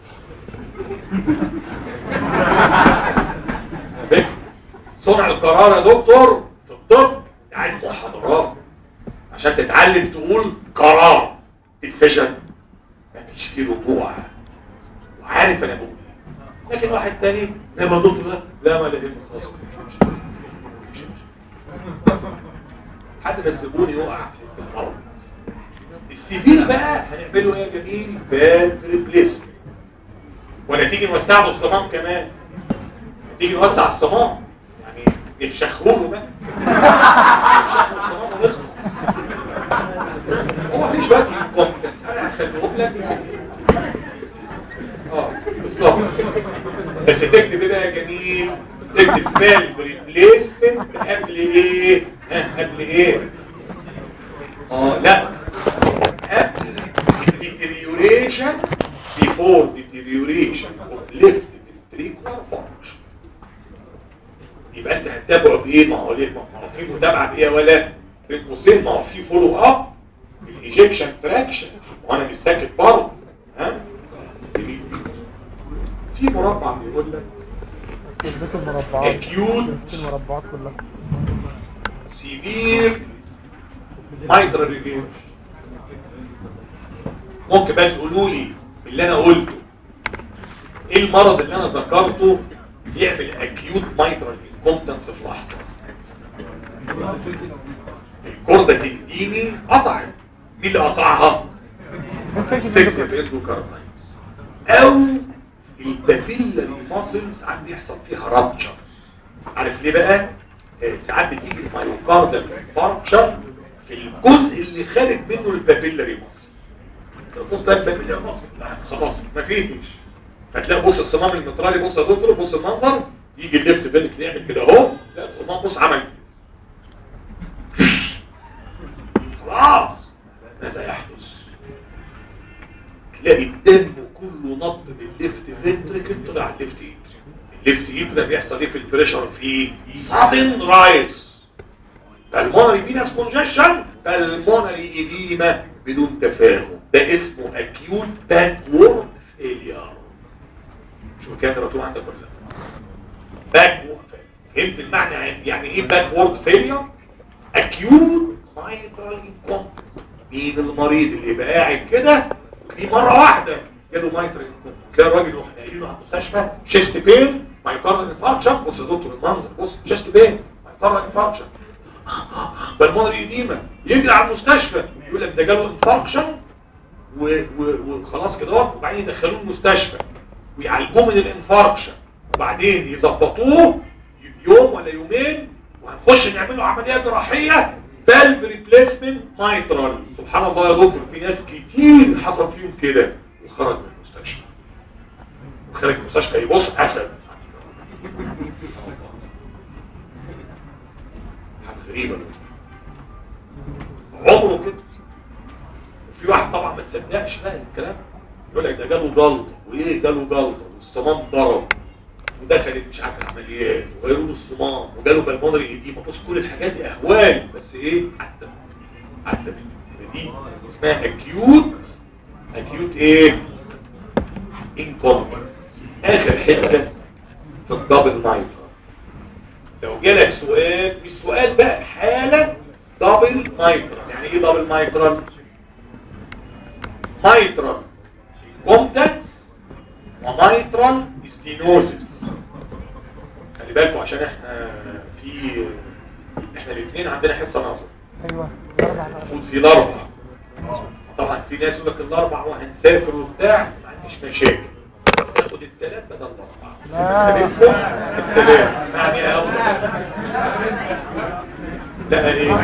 صنع القرار يا دكتور في الطب عايز محاضرات عشان تتعلم تقول قرار السجن مفيش فيه رجوع وعارف انا بقول ايه لكن واحد تاني لما دكتور لا ما لهم خلاص حد ما الزبون يقع في الارض السيفير بقى هنعمله ايه يا جميل باد ريبليسمنت ولا تيجي نوسع له الصمام كمان تيجي نوسع الصمام يعني يشخروا له بقى يشخروا الصمام ونخلص هو في شويه انكومبتنس انا هخليهم لك اه بالظبط بس تكتب ايه بقى يا جميل تكتب فالف ريبليسمنت قبل ايه ها قبل ايه اه لا قبل deterioration before deterioration of left ventricular function يبقى انت هتتابعه بايه ما هو ليه ما هو في متابعه بايه ولا بين قوسين ما هو في فولو اب الايجكشن تراكشن وانا مش ساكت برضه ها في مربع بيقول لك كلمة المربعات Acute. المربعات كلها سيفير مايترال ريفيوش ممكن بقى تقولوا لي اللي انا قلته ايه المرض اللي انا ذكرته يعمل اكيوت مايترال انكومبتنس في لحظه الكورده تديني قطعت مين اللي قطعها فكر اندوكاردايتس او البابيلاري ماسلز عم يحصل فيها رابتشر عارف ليه بقى آه، ساعات بتيجي المايوكاردال انفاركشن في الجزء اللي خارج منه البابيلاري ماسل بص ده البابيلاري ماسل لا، خلاص مفيش فتلاقي بص الصمام المترالي بص يا دكتور بص المنظر يجي الليفت بينك يعمل كده اهو لا الصمام بص عمل خلاص ماذا يحدث تلاقي الدم كله نصب من الليفت فنتريكل طلع الليفت ايد ليفت ايترا بيحصل ايه في البريشر في سادن رايس بالمونري فينس كونجكشن بالمونري ايديما بدون تفاهم ده اسمه اكيوت باكورد فيلير شو كان مكتوب عندك ولا لا باكورد فهمت المعنى يعني ايه باكورد فيلير اكيوت مايترال انكومبتنس مين المريض اللي يبقى قاعد كده في مره واحده جاله مايترال انكومبتنس تلاقي الراجل يروح ناقلينه على المستشفى شيست بين مايترال انفاركشن بص يا دكتور المنظر بص شيست بين مايترال انفاركشن بالمونري ايديما يجري على المستشفى يقول لك ده جاله انفاركشن وخلاص كده وبعدين يدخلوه المستشفى ويعالجوه من الانفاركشن وبعدين يظبطوه يوم ولا يومين وهنخش نعمل له عمليه جراحيه فالف ريبليسمنت مايترال سبحان الله يا دكتور في ناس كتير حصل فيهم كده وخرج من المستشفى وخرج من المستشفى يبص اسد حاجه غريبه عمره كده في واحد طبعا ما تصدقش بقى الكلام يقول لك ده جاله جلطه وايه جاله جلطه والصمام ضرب ودخلت مش عارف العمليات وغيروا له الصمام وجاله بالمونري ايديما بص كل الحاجات دي اهوال بس ايه حتى حتى دي اسمها اكيوت اكيوت ايه انكومبتنس اخر حته في الدبل نايتر لو جالك سؤال مش سؤال بقى حاله دبل مايترال يعني ايه دبل مايترال مايترال كومبتنس ومايترال ستينوزس خلي بالكم عشان احنا في احنا الاثنين عندنا حصه نظر ايوه الاربع المفروض في الاربع طبعا في ناس يقول لك الاربع وهنسافر وبتاع ما عنديش مشاكل ناخد الثلاث بدل الاربعه لا. الثلاث يعني يا أول. لا ايه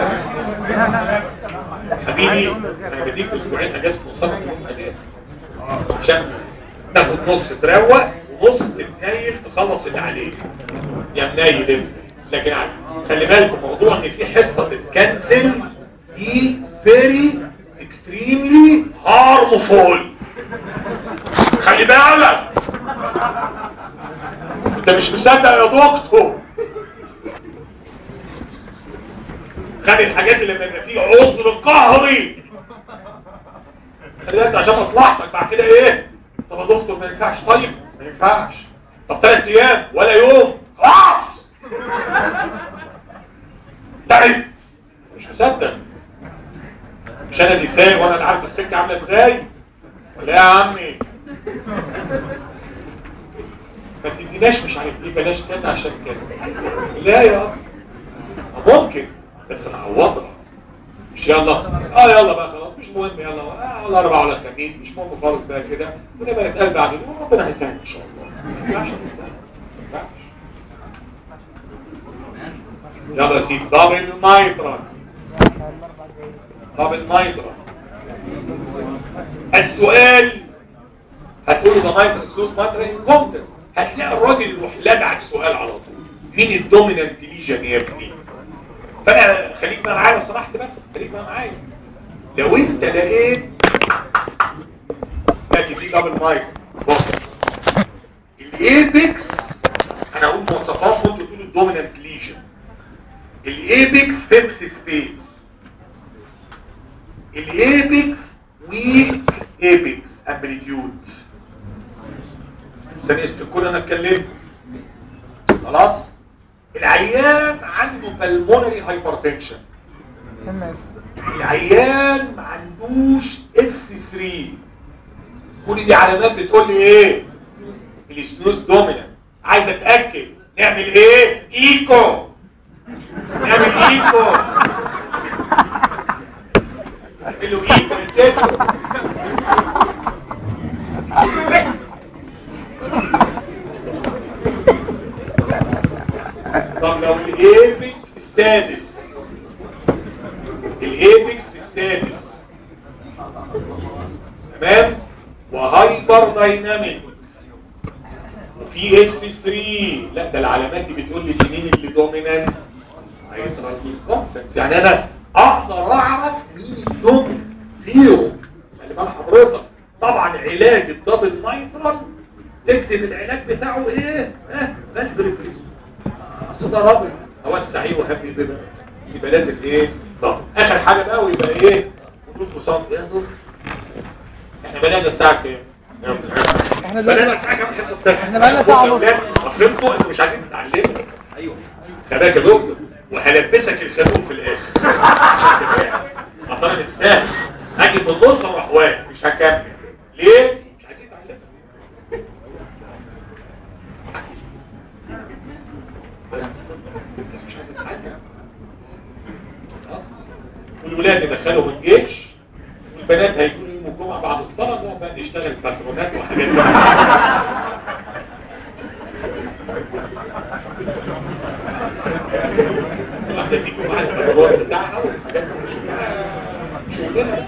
حبيبي انا بديك اسبوعين اجازه نصها يوم اجازه عشان تاخد نص تروق ونص تتنيل تخلص اللي عليك يا منيل انت لكن ع- خلي بالكم موضوع ان في حصه تتكنسل دي فيري اكستريملي هارمفول خلي بالك انت مش مصدق يا دكتور خلي الحاجات اللي لما يبقى فيه عذر قهري خلي بالك عشان مصلحتك بعد كده ايه طب يا دكتور ما ينفعش طيب ما ينفعش طب ثلاث ايام ولا يوم خلاص تعب مش مصدق مش انا اللي سايق وانا اللي عارف السكه عامله ازاي ولا إيه يا عمي ما تديناش مش عارف ايه بلاش كذا عشان كذا لا يا أبا. ممكن بس نعوضها مش يلا اه يلا بقى خلاص مش مهم يلا اه ولا اربعة ولا خميس مش مهم خالص بقى كده ونبقى نتقابل بعد اليوم وربنا هيسهل ان شاء الله ما ينفعش ما ينفعش. يلا يا سيدي دبل مايترا الاربع جايين دبل مايترا السؤال هتقول ده مايترا سلوس مايترا انكومتنس هتلاقي الراجل يروح لدعك سؤال على طول مين الدومينانت ليجن يا ابني فانا خليك بقى معايا لو سمحت بقى خليك بقى معايا لو انت لقيت لكن دي دبل مايترا بص الايبكس انا هقول مواصفات وانتوا تقولوا الدومينانت ليجن الايبكس فيكس سبيس الايبكس ويك ايبكس امبليتيود ثانية استكون انا اتكلمت خلاص العيان عنده بالمونري هايبرتنشن ام اس العيان ما عندوش اس 3 كل دي علامات بتقول لي ايه السنوز دومينانت عايز اتاكد نعمل ايه ايكو نعمل ايكو نعمل له ايكو يسيبه طب لو الايبكس في السادس الايبكس في السادس تمام وهايبر دايناميك وفي اس 3 لا ده العلامات دي بتقول لي دي مين اللي دومينانت هيترال كومبتنس يعني انا اقدر اعرف مين الدومينانت فيهم خلي بال حضرتك طبعا علاج الدبل نايترال تكتب العلاج بتاعه ايه ها ماشي بريفريس اصل ده رابط اوسع ايه وهبي بما يبقى لازم ايه طب اخر حاجه بقى ويبقى ايه حدود مصاب يا دكتور احنا بنانا الساعه كام احنا بنانا دلوقتي الساعه كام حصه التانية احنا بقالنا ساعة ونص. اصل انتوا انتوا مش عايزين تتعلموا ايوه خلاك يا دكتور وهلبسك الخازوق في الاخر اصل انا مش سهل اجي في النص واروح واقف مش هكمل ليه مش عايزين تتعلموا بس مش عايز اتعلم خلاص والولاد يدخلوا من الجيش والبنات هيكونوا يوم الجمعه بعد الصلاه نقعد بقى نشتغل باترونات وحاجات كده. واحده فيكم معاها الباترون بتاعها والحاجات دي مش معاها شغلنا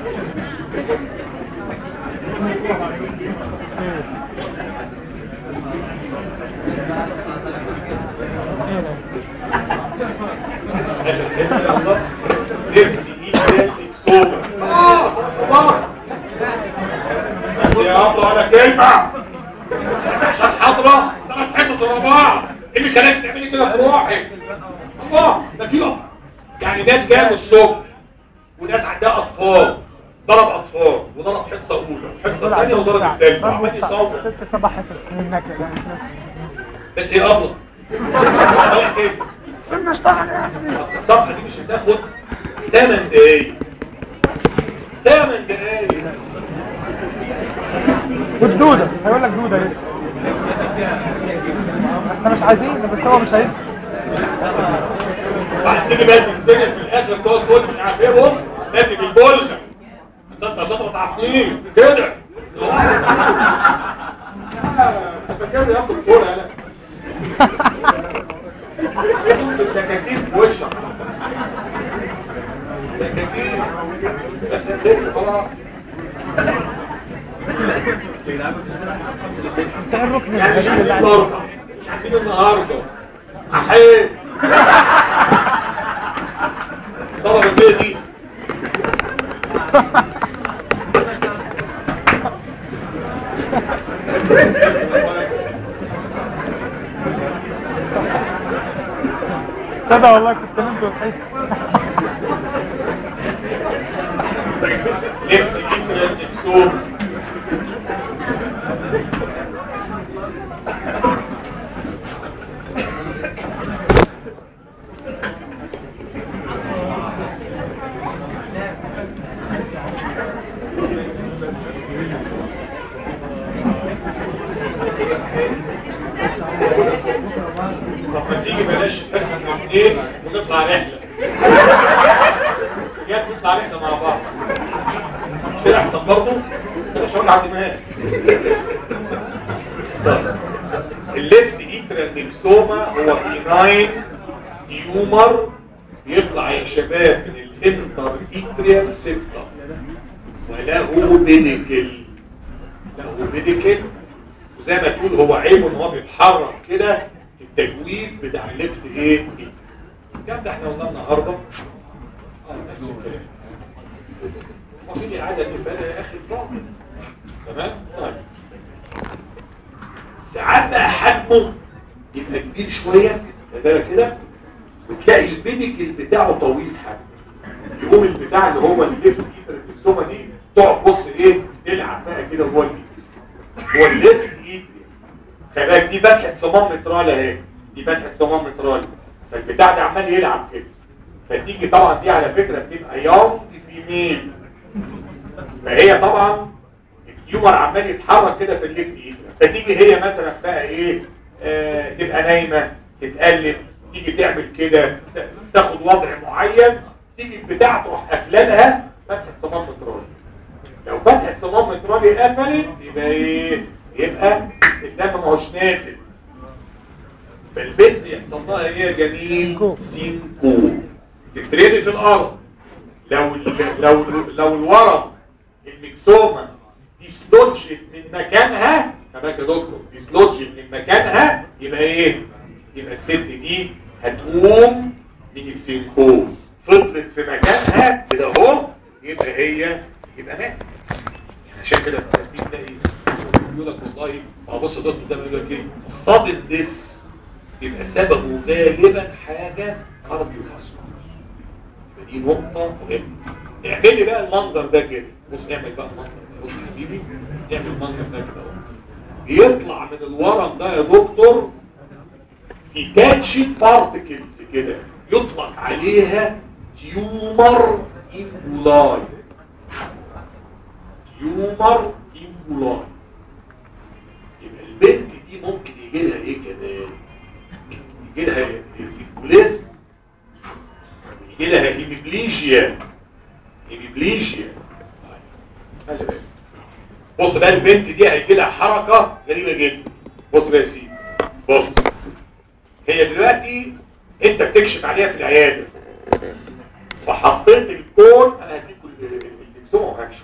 يا الله على كلمة عشان حضرة ثلاث حصص ورا بعض ايه اللي خلاك تعملي كده في روحك الله ده كده يعني ناس جايه من الصبح وناس عندها اطفال ضرب اطفال وضرب حصه اولى حصه ثانيه وضرب الثالثه وعمال يصور ست سبع حصص منك يعني مش ناس بس هي ابله عملت ايه سيبنا اشتغل يا ابني أصل الصفحه دي مش هتاخد 8 دقايق 8 دقايق والدودة هيقول لك دودة لسه احنا مش عايزين بس هو مش عايز هتيجي بقى تنزل في الاخر تقعد تقول مش عارف ايه بص ناتج البلغه انت انت شاطر عقلين كده انت فاكر ياخد فوق انا التكاتيف في وشك التكاتيف بس سيب خلاص انت ايه الركن يعني مش الغريب عايزين اللي عليك النهارده مش عايزين النهارده احيي طلبة ايه دي صدق والله كنت نمت وصحيت لفت جدا اكسوم طب ما تيجي بلاش بس الاثنين ونطلع رحله جت نطلع رحله مع بعض مش كده احسن برضه كده شغل على الدماغ طيب. الليفت ايترانكسوما هو بيناين تيومر يطلع يا شباب من الانتر ايتريال سيبتم وله بيديكل له بيديكل وزي ما تقول هو عيبه ان هو بيتحرك كده في التجويف بتاع الليفت ايه الكلام ده احنا قلنا النهارده اه نفس الكلام وفي الاعاده اللي بقى يا اخي الضابط تمام طيب ساعات بقى حجمه يبقى كبير شويه خد بالك كده وتلاقي البيديكل بتاعه طويل حجم يقوم البتاع اللي هو الليفت السومه دي تقعد بص ايه تلعب بقى كده جوه البيديكل هو الليفت ايد خلي بالك دي فتحه صمام مترال اهي دي فتحه صمام مترال فالبتاع ده عمال يلعب كده فتيجي طبعا دي على فكره بتبقى يونج فيميل فهي طبعا التيومر عمال يتحرك كده في الليفت ايد فتيجي هي مثلا بقى ايه آه تبقى نايمه تتقلب تيجي تعمل كده تاخد وضع معين تيجي البتاع تروح قافلالها فتحه صمام مترال لو فتحه صمام مترالي قفلت يبقى ايه يبقى الدم ما هوش نازل فالبنت يحصل لها ايه يا جميل سينكو تترمي في الارض لو ال- لو لو الورم المكسومه ديسلوجت من مكانها كمان يا دكتور ديسلوجت من مكانها يبقى ايه يبقى الست دي هتقوم من السينكو فضلت في مكانها كده اهو يبقى هي يبقى مات عشان كده الترتيب ده ايه يقول لك والله ما بص الدكتور ده بيقول لك ايه صادم ديس يبقى سببه غالبا حاجه كارديو دي نقطه مهمه اعمل لي بقى المنظر ده كده بص اعمل بقى المنظر ده بص يا حبيبي اعمل المنظر ده كده اهو يطلع من الورم ده يا دكتور ديتاتشد بارتكلز كده يطلق عليها تيومر امبولاي تيومر امبولاي يبقى البنت دي ممكن يجي لها ايه كمان يجي لها هيموبليزم يجي لها هيمبليجيا هيمبليجيا خلي بالك. بص بقى البنت دي هيجي لها حركه غريبه جدا بص بقى يا سيدي بص هي دلوقتي انت بتكشف عليها في العياده فحطيت الكون انا هديكوا الدكسوم وهكشف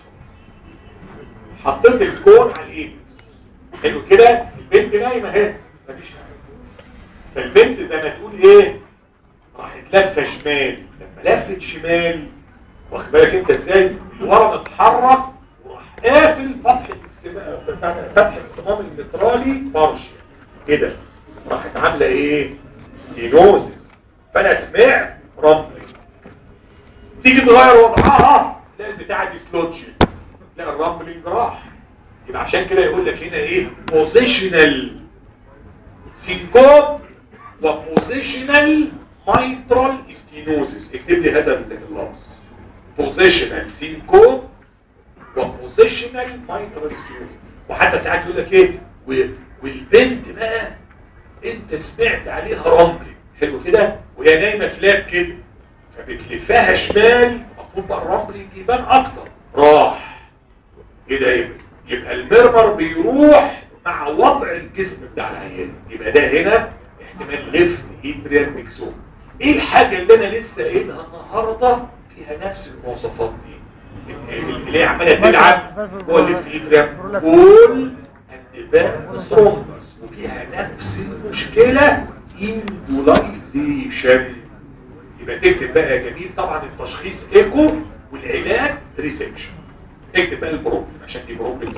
حطيت الكون على الايد حلو كده البنت نايمه اهي مفيش حاجه فالبنت زي ما تقول ايه راحت لفه شمال لما لفت شمال واخد بالك انت ازاي الورم اتحرك وراح قافل فتحه السماء فتحه الصمام المترالي بارشل كده راحت عامله ايه ستينوزس فانا سمعت رملي تيجي تغير وضعها تلاقي البتاع دي سلوتش تلاقي الرملينج راح يبقى عشان كده يقول لك هنا ايه بوزيشنال سينكوب وبوزيشنال مايترال ستينوزس اكتب لي هذا اللفظ بوزيشنال سينكوب وبوزيشنال مايترال ستينوزس وحتى ساعات يقول لك ايه و- والبنت بقى انت سمعت عليها رمل حلو كده وهي نايمه فلاب كده فبتلفها شمال المفروض بقى الرمل يبان اكتر راح كده يبقى يبقى المرمر بيروح مع وضع الجسم بتاع العيان يبقى ده هنا احتمال ليفت ايبريال ميكسوم ايه الحاجه اللي انا لسه قايلها النهارده فيها نفس المواصفات دي اللي هي عماله تلعب هو الليفت ايبريال كل انتباه ثرومبس وفيها نفس المشكله اندولايزيشن يبقى تكتب بقى يا جميل طبعا التشخيص ايكو والعلاج ريسكشن اكتب بقى البروبلم عشان دي بروبلم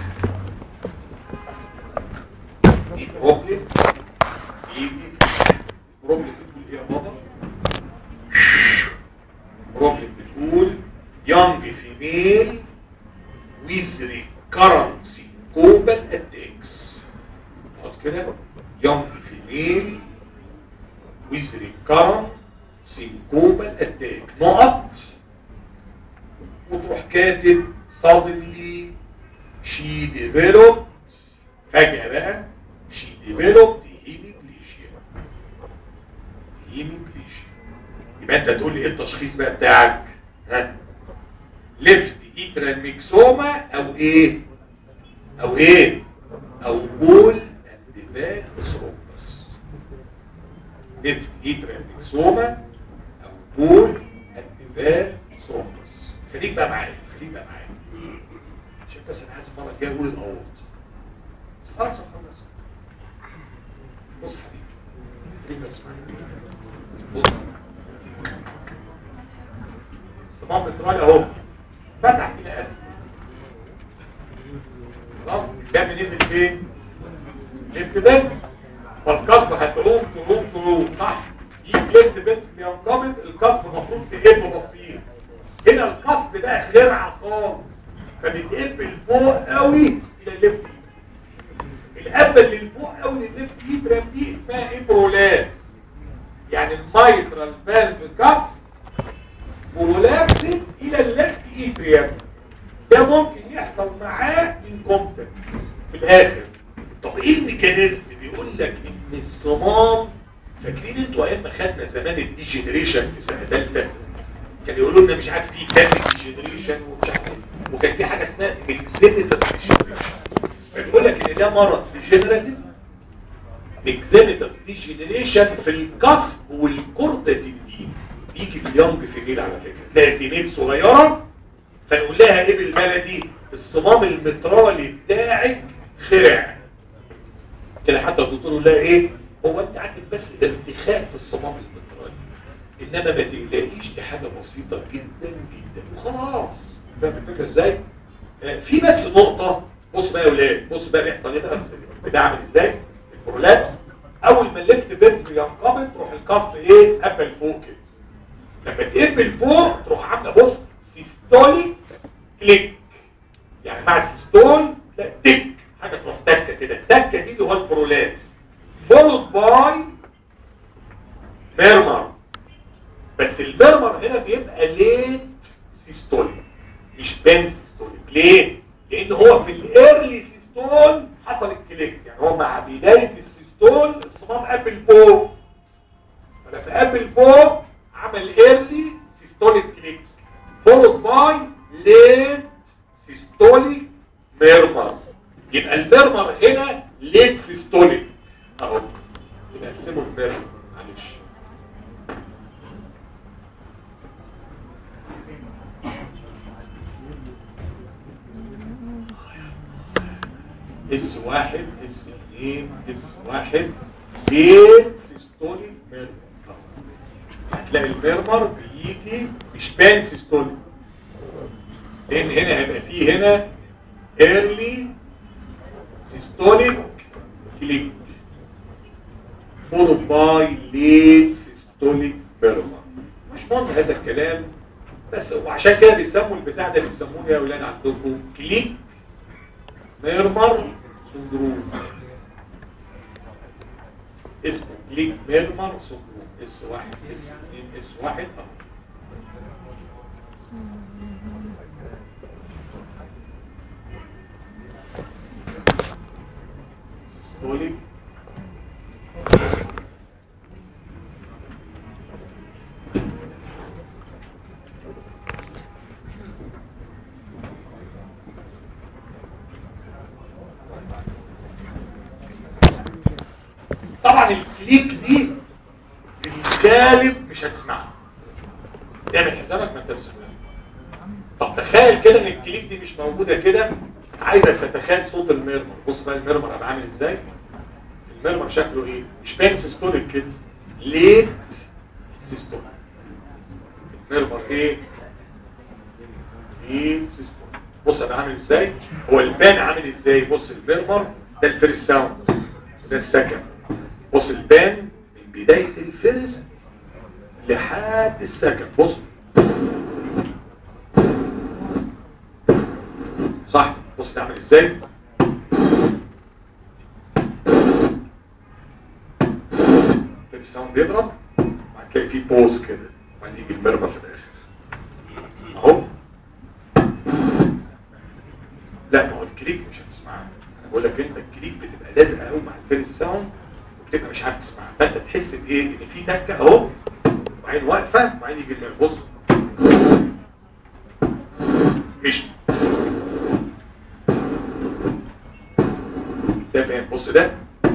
دي بروبلم يجي بروبلم بتقول ايه يا بابا بروبلم بتقول young female with recurrent syncopal attacks خلاص كده young female with recurrent syncopal attack نقط وتروح كاتب suddenly she developed فجأة بقى she developed hemiplegia hemiplegia يبقى انت تقول لي ايه التشخيص بقى بتاعك ها ليفت ايترال ميكسوما او ايه او ايه او بول اندفاع ثرومبس ليفت ايترال ميكسوما او بول اندفاع ثرومبس خليك بقى معايا خليك بقى معايا عشان بس انا عايز المره الجايه اقول الاول خلاص خلاص بص يا حبيبي خليك بس معايا بص الصمام الترالي اهو فتح كده اسف خلاص الدم نزل فين ليفت بنت فالكسر هتقوم تقوم تقوم صح يجي ليفت بنت بينقبض الكسر المفروض تقل بسيط هنا الكسر ده خرعه خالص فبتقفل فوق قوي الى الليفت القبه اللي لفوق قوي للليفت ايبرام دي اسمها امبرولاس يعني المايترال فالف كسر ولابسد الى الليفت ايبريم ده ممكن يحصل معاه انكومبتنت في الاخر طب ايه الميكانيزم بيقول لك ان الصمام فاكرين انتوا ايام ما خدنا زمان الديجنريشن في سنه ثالثه كان يقولوا لنا مش عارف في كام ديجنريشن ومش عارف إيه. وكان في حاجه اسمها ميكزيميتاس ديجنريشن فبيقول لك ان ده مرض ديجنريتيف ميكزيميتاس ديجنريشن في الكسب والكورتاتيدين بيجي في اليونج فيميل على فكره تلاقي فيميل صغيره فنقول لها ايه بالبلدي الصمام المترالي بتاعك خرع كده حتى الدكتور يقول لها ايه هو انت عندك بس ارتخاء في الصمام المترالي انما ما تقلقيش دي حاجه بسيطه جدا جدا وخلاص فاهم الفكره ازاي آه، في بس نقطه بص بقى يا ولاد بص بقى بيحصل ايه بقى بتعمل ازاي البرولابس اول ما الليفت فينتري ينقبض تروح الكسر ايه قبل فوق كده لما تقبل فوق تروح عامله بص سيستولي كليك يعني مع السيستول لا تك حاجه تروح تكه كده التكه دي اللي هو البرولابس فولد باي ميرمر بس الميرمر هنا بيبقى ليه سيستولي مش بين سيستولي ليه؟ لان هو في الايرلي سيستول حصل الكليك يعني هو مع بدايه السيستول الصمام قبل فوق فلما قبل فوق عمل ايرلي سيستوليك كليك فولد باي ليت سيستوليك ميرمر يبقى الميرمر هنا ليت سيستوليك اهو يبقى نقسمه الميرمر معلش اس واحد اس اثنين اس واحد ليت سيستوليك ميرمر هتلاقي الميرمر بيجي مش بان سيستوليك لان هنا هيبقى فيه هنا early systolic click followed by late systolic murmur مش مهم هذا الكلام بس وعشان كده بيسموا البتاع ده بيسموه يا ولاد عندكم كليك ميرمر سندروم اسمه كليك ميرمر سندروم اس واحد اس اثنين اس واحد اهو systolic طبعا الكليك دي في الغالب مش هتسمعها تعمل حسابك ما تسمعها طب تخيل كده ان الكليك دي مش موجوده كده عايزك تتخيل صوت الميرمر بص بقى الميرمر انا عامل ازاي الميرمر شكله ايه مش باين سيستوليك كده ليت سيستوليك الميرمر ايه ليت سيستوليك بص انا عامل ازاي هو البان عامل ازاي بص الميرمر ده الفيرست ساوند ده السكند بص البان من بدايه الفيرست لحد السكند بص صح بص تعمل ازاي تلاقي الساوند بيضرب بعد كده في بوز كده وبعدين يجي المرمى في الاخر اهو لا ما هو الكليك مش هتسمعها انا بقول لك انت الكليك بتبقى لازقه قوي مع الفيرست ساوند وبتبقى مش عارف تسمعها فانت تحس بايه ان في تكه اهو وبعدين واقفه وبعدين يجي المرمى بص مش ده فاهم بص ده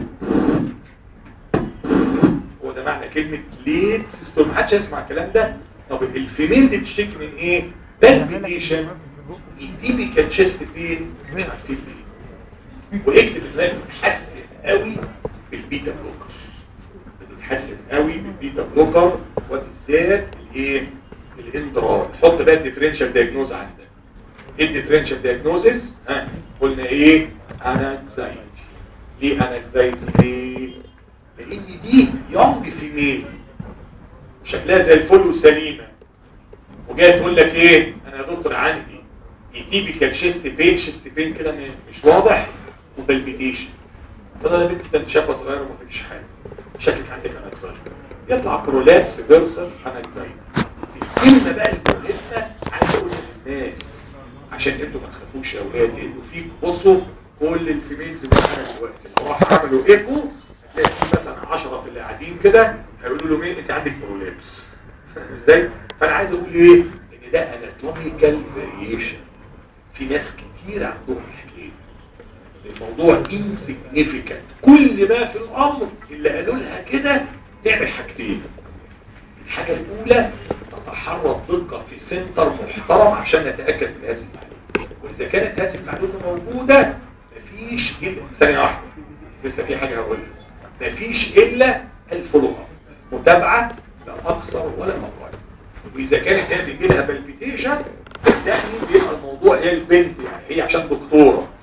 هو ده معنى كلمة ليت سيستم محدش يسمع الكلام ده طب الفيميل دي بتشتكي من ايه بالبيتيشن الديبيكال تشيست فين مش عارفين ليه واكتب انها بتتحسن قوي بالبيتا بلوكر بتتحسن قوي بالبيتا بلوكر وبالذات الايه الاندرار حط بقى الديفرنشال دايجنوز عندك ايه الديفرنشال دايجنوزس ها قلنا ايه انكزايتي ليه انكزايتي ليه لان دي يونج فيميل شكلها زي الفل وسليمه وجايه تقول لك ايه انا يا دكتور عندي تيبيكال شيست بين شيست بين كده مش واضح وبالبيتيشن فده يا بنت انت شابه صغيره وما فيش حاجه شكلك عندك انكزايتي يطلع برولابس فيرسس انكزايتي الكلمه بقى المهمه عايز اقولها للناس عشان انتوا ما تخافوش يا اولاد انتوا فيك بصوا كل الفيميلز اللي معانا دلوقتي لو راحوا عملوا ايكو هتلاقي في مثلا 10 في اللي قاعدين كده هيقولوا له مين انت عندك برولابس ازاي فانا عايز اقول ايه ان ده اناتوميكال فاريشن في ناس كتير عندهم الحكايه الموضوع insignificant كل ما في الامر اللي قالوا لها كده تعمل حاجتين الحاجه الاولى تتحرى الدقه في سنتر محترم عشان نتاكد من هذه المعلومه واذا كانت هذه المعلومه موجوده مفيش الا ثانيه واحده لسه في حاجه هقولها مفيش الا الفولو اب متابعه لا اكثر ولا اقل واذا كانت هي بيجي لها بالبيتيشن صدقني بيبقى الموضوع هي البنت يعني هي عشان دكتوره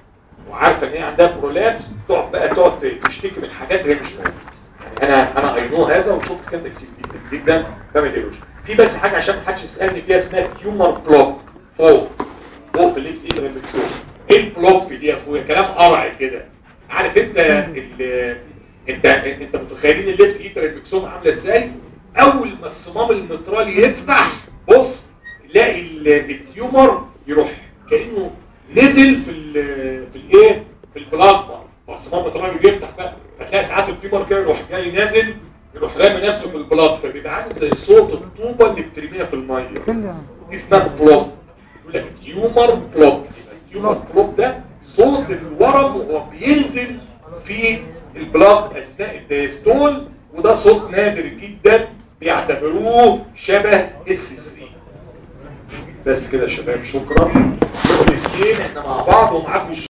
وعارفه ان هي عندها برولابس تقعد بقى تقعد تشتكي من حاجات هي مش موجوده يعني انا انا اي نو هذا وشفت كده كتير جدا جدا ده ما تقلقوش في بس حاجه عشان ما حدش يسالني فيها اسمها تيومر بلوك فوق فوق في الليفت ايد ريفلكسون ايه البلوك دي يا اخويا كلام قرع كده عارف انت ال انت انت متخيلين الليفت ايد ريفلكسون عامله ازاي اول ما الصمام المترالي يفتح بص تلاقي ال- التيومر يروح كانه نزل في ال في الايه في البلازما الصمام المترالي بيفتح بقى فتلاقي ساعات التيومر كده يروح جاي نازل يروح رامي نفسه في البلاط فبيبقى عامل زي صوت الطوبه اللي بترميها في الميه دي اسمها بلوك يقول لك تيومر بلوك يبقى التيومر بلوك ده صوت الورم وهو بينزل في البلاط اثناء الدايستول وده صوت نادر جدا بيعتبروه شبه اس 3 بس كده يا شباب شكرا الاثنين احنا مع بعض ومعاكم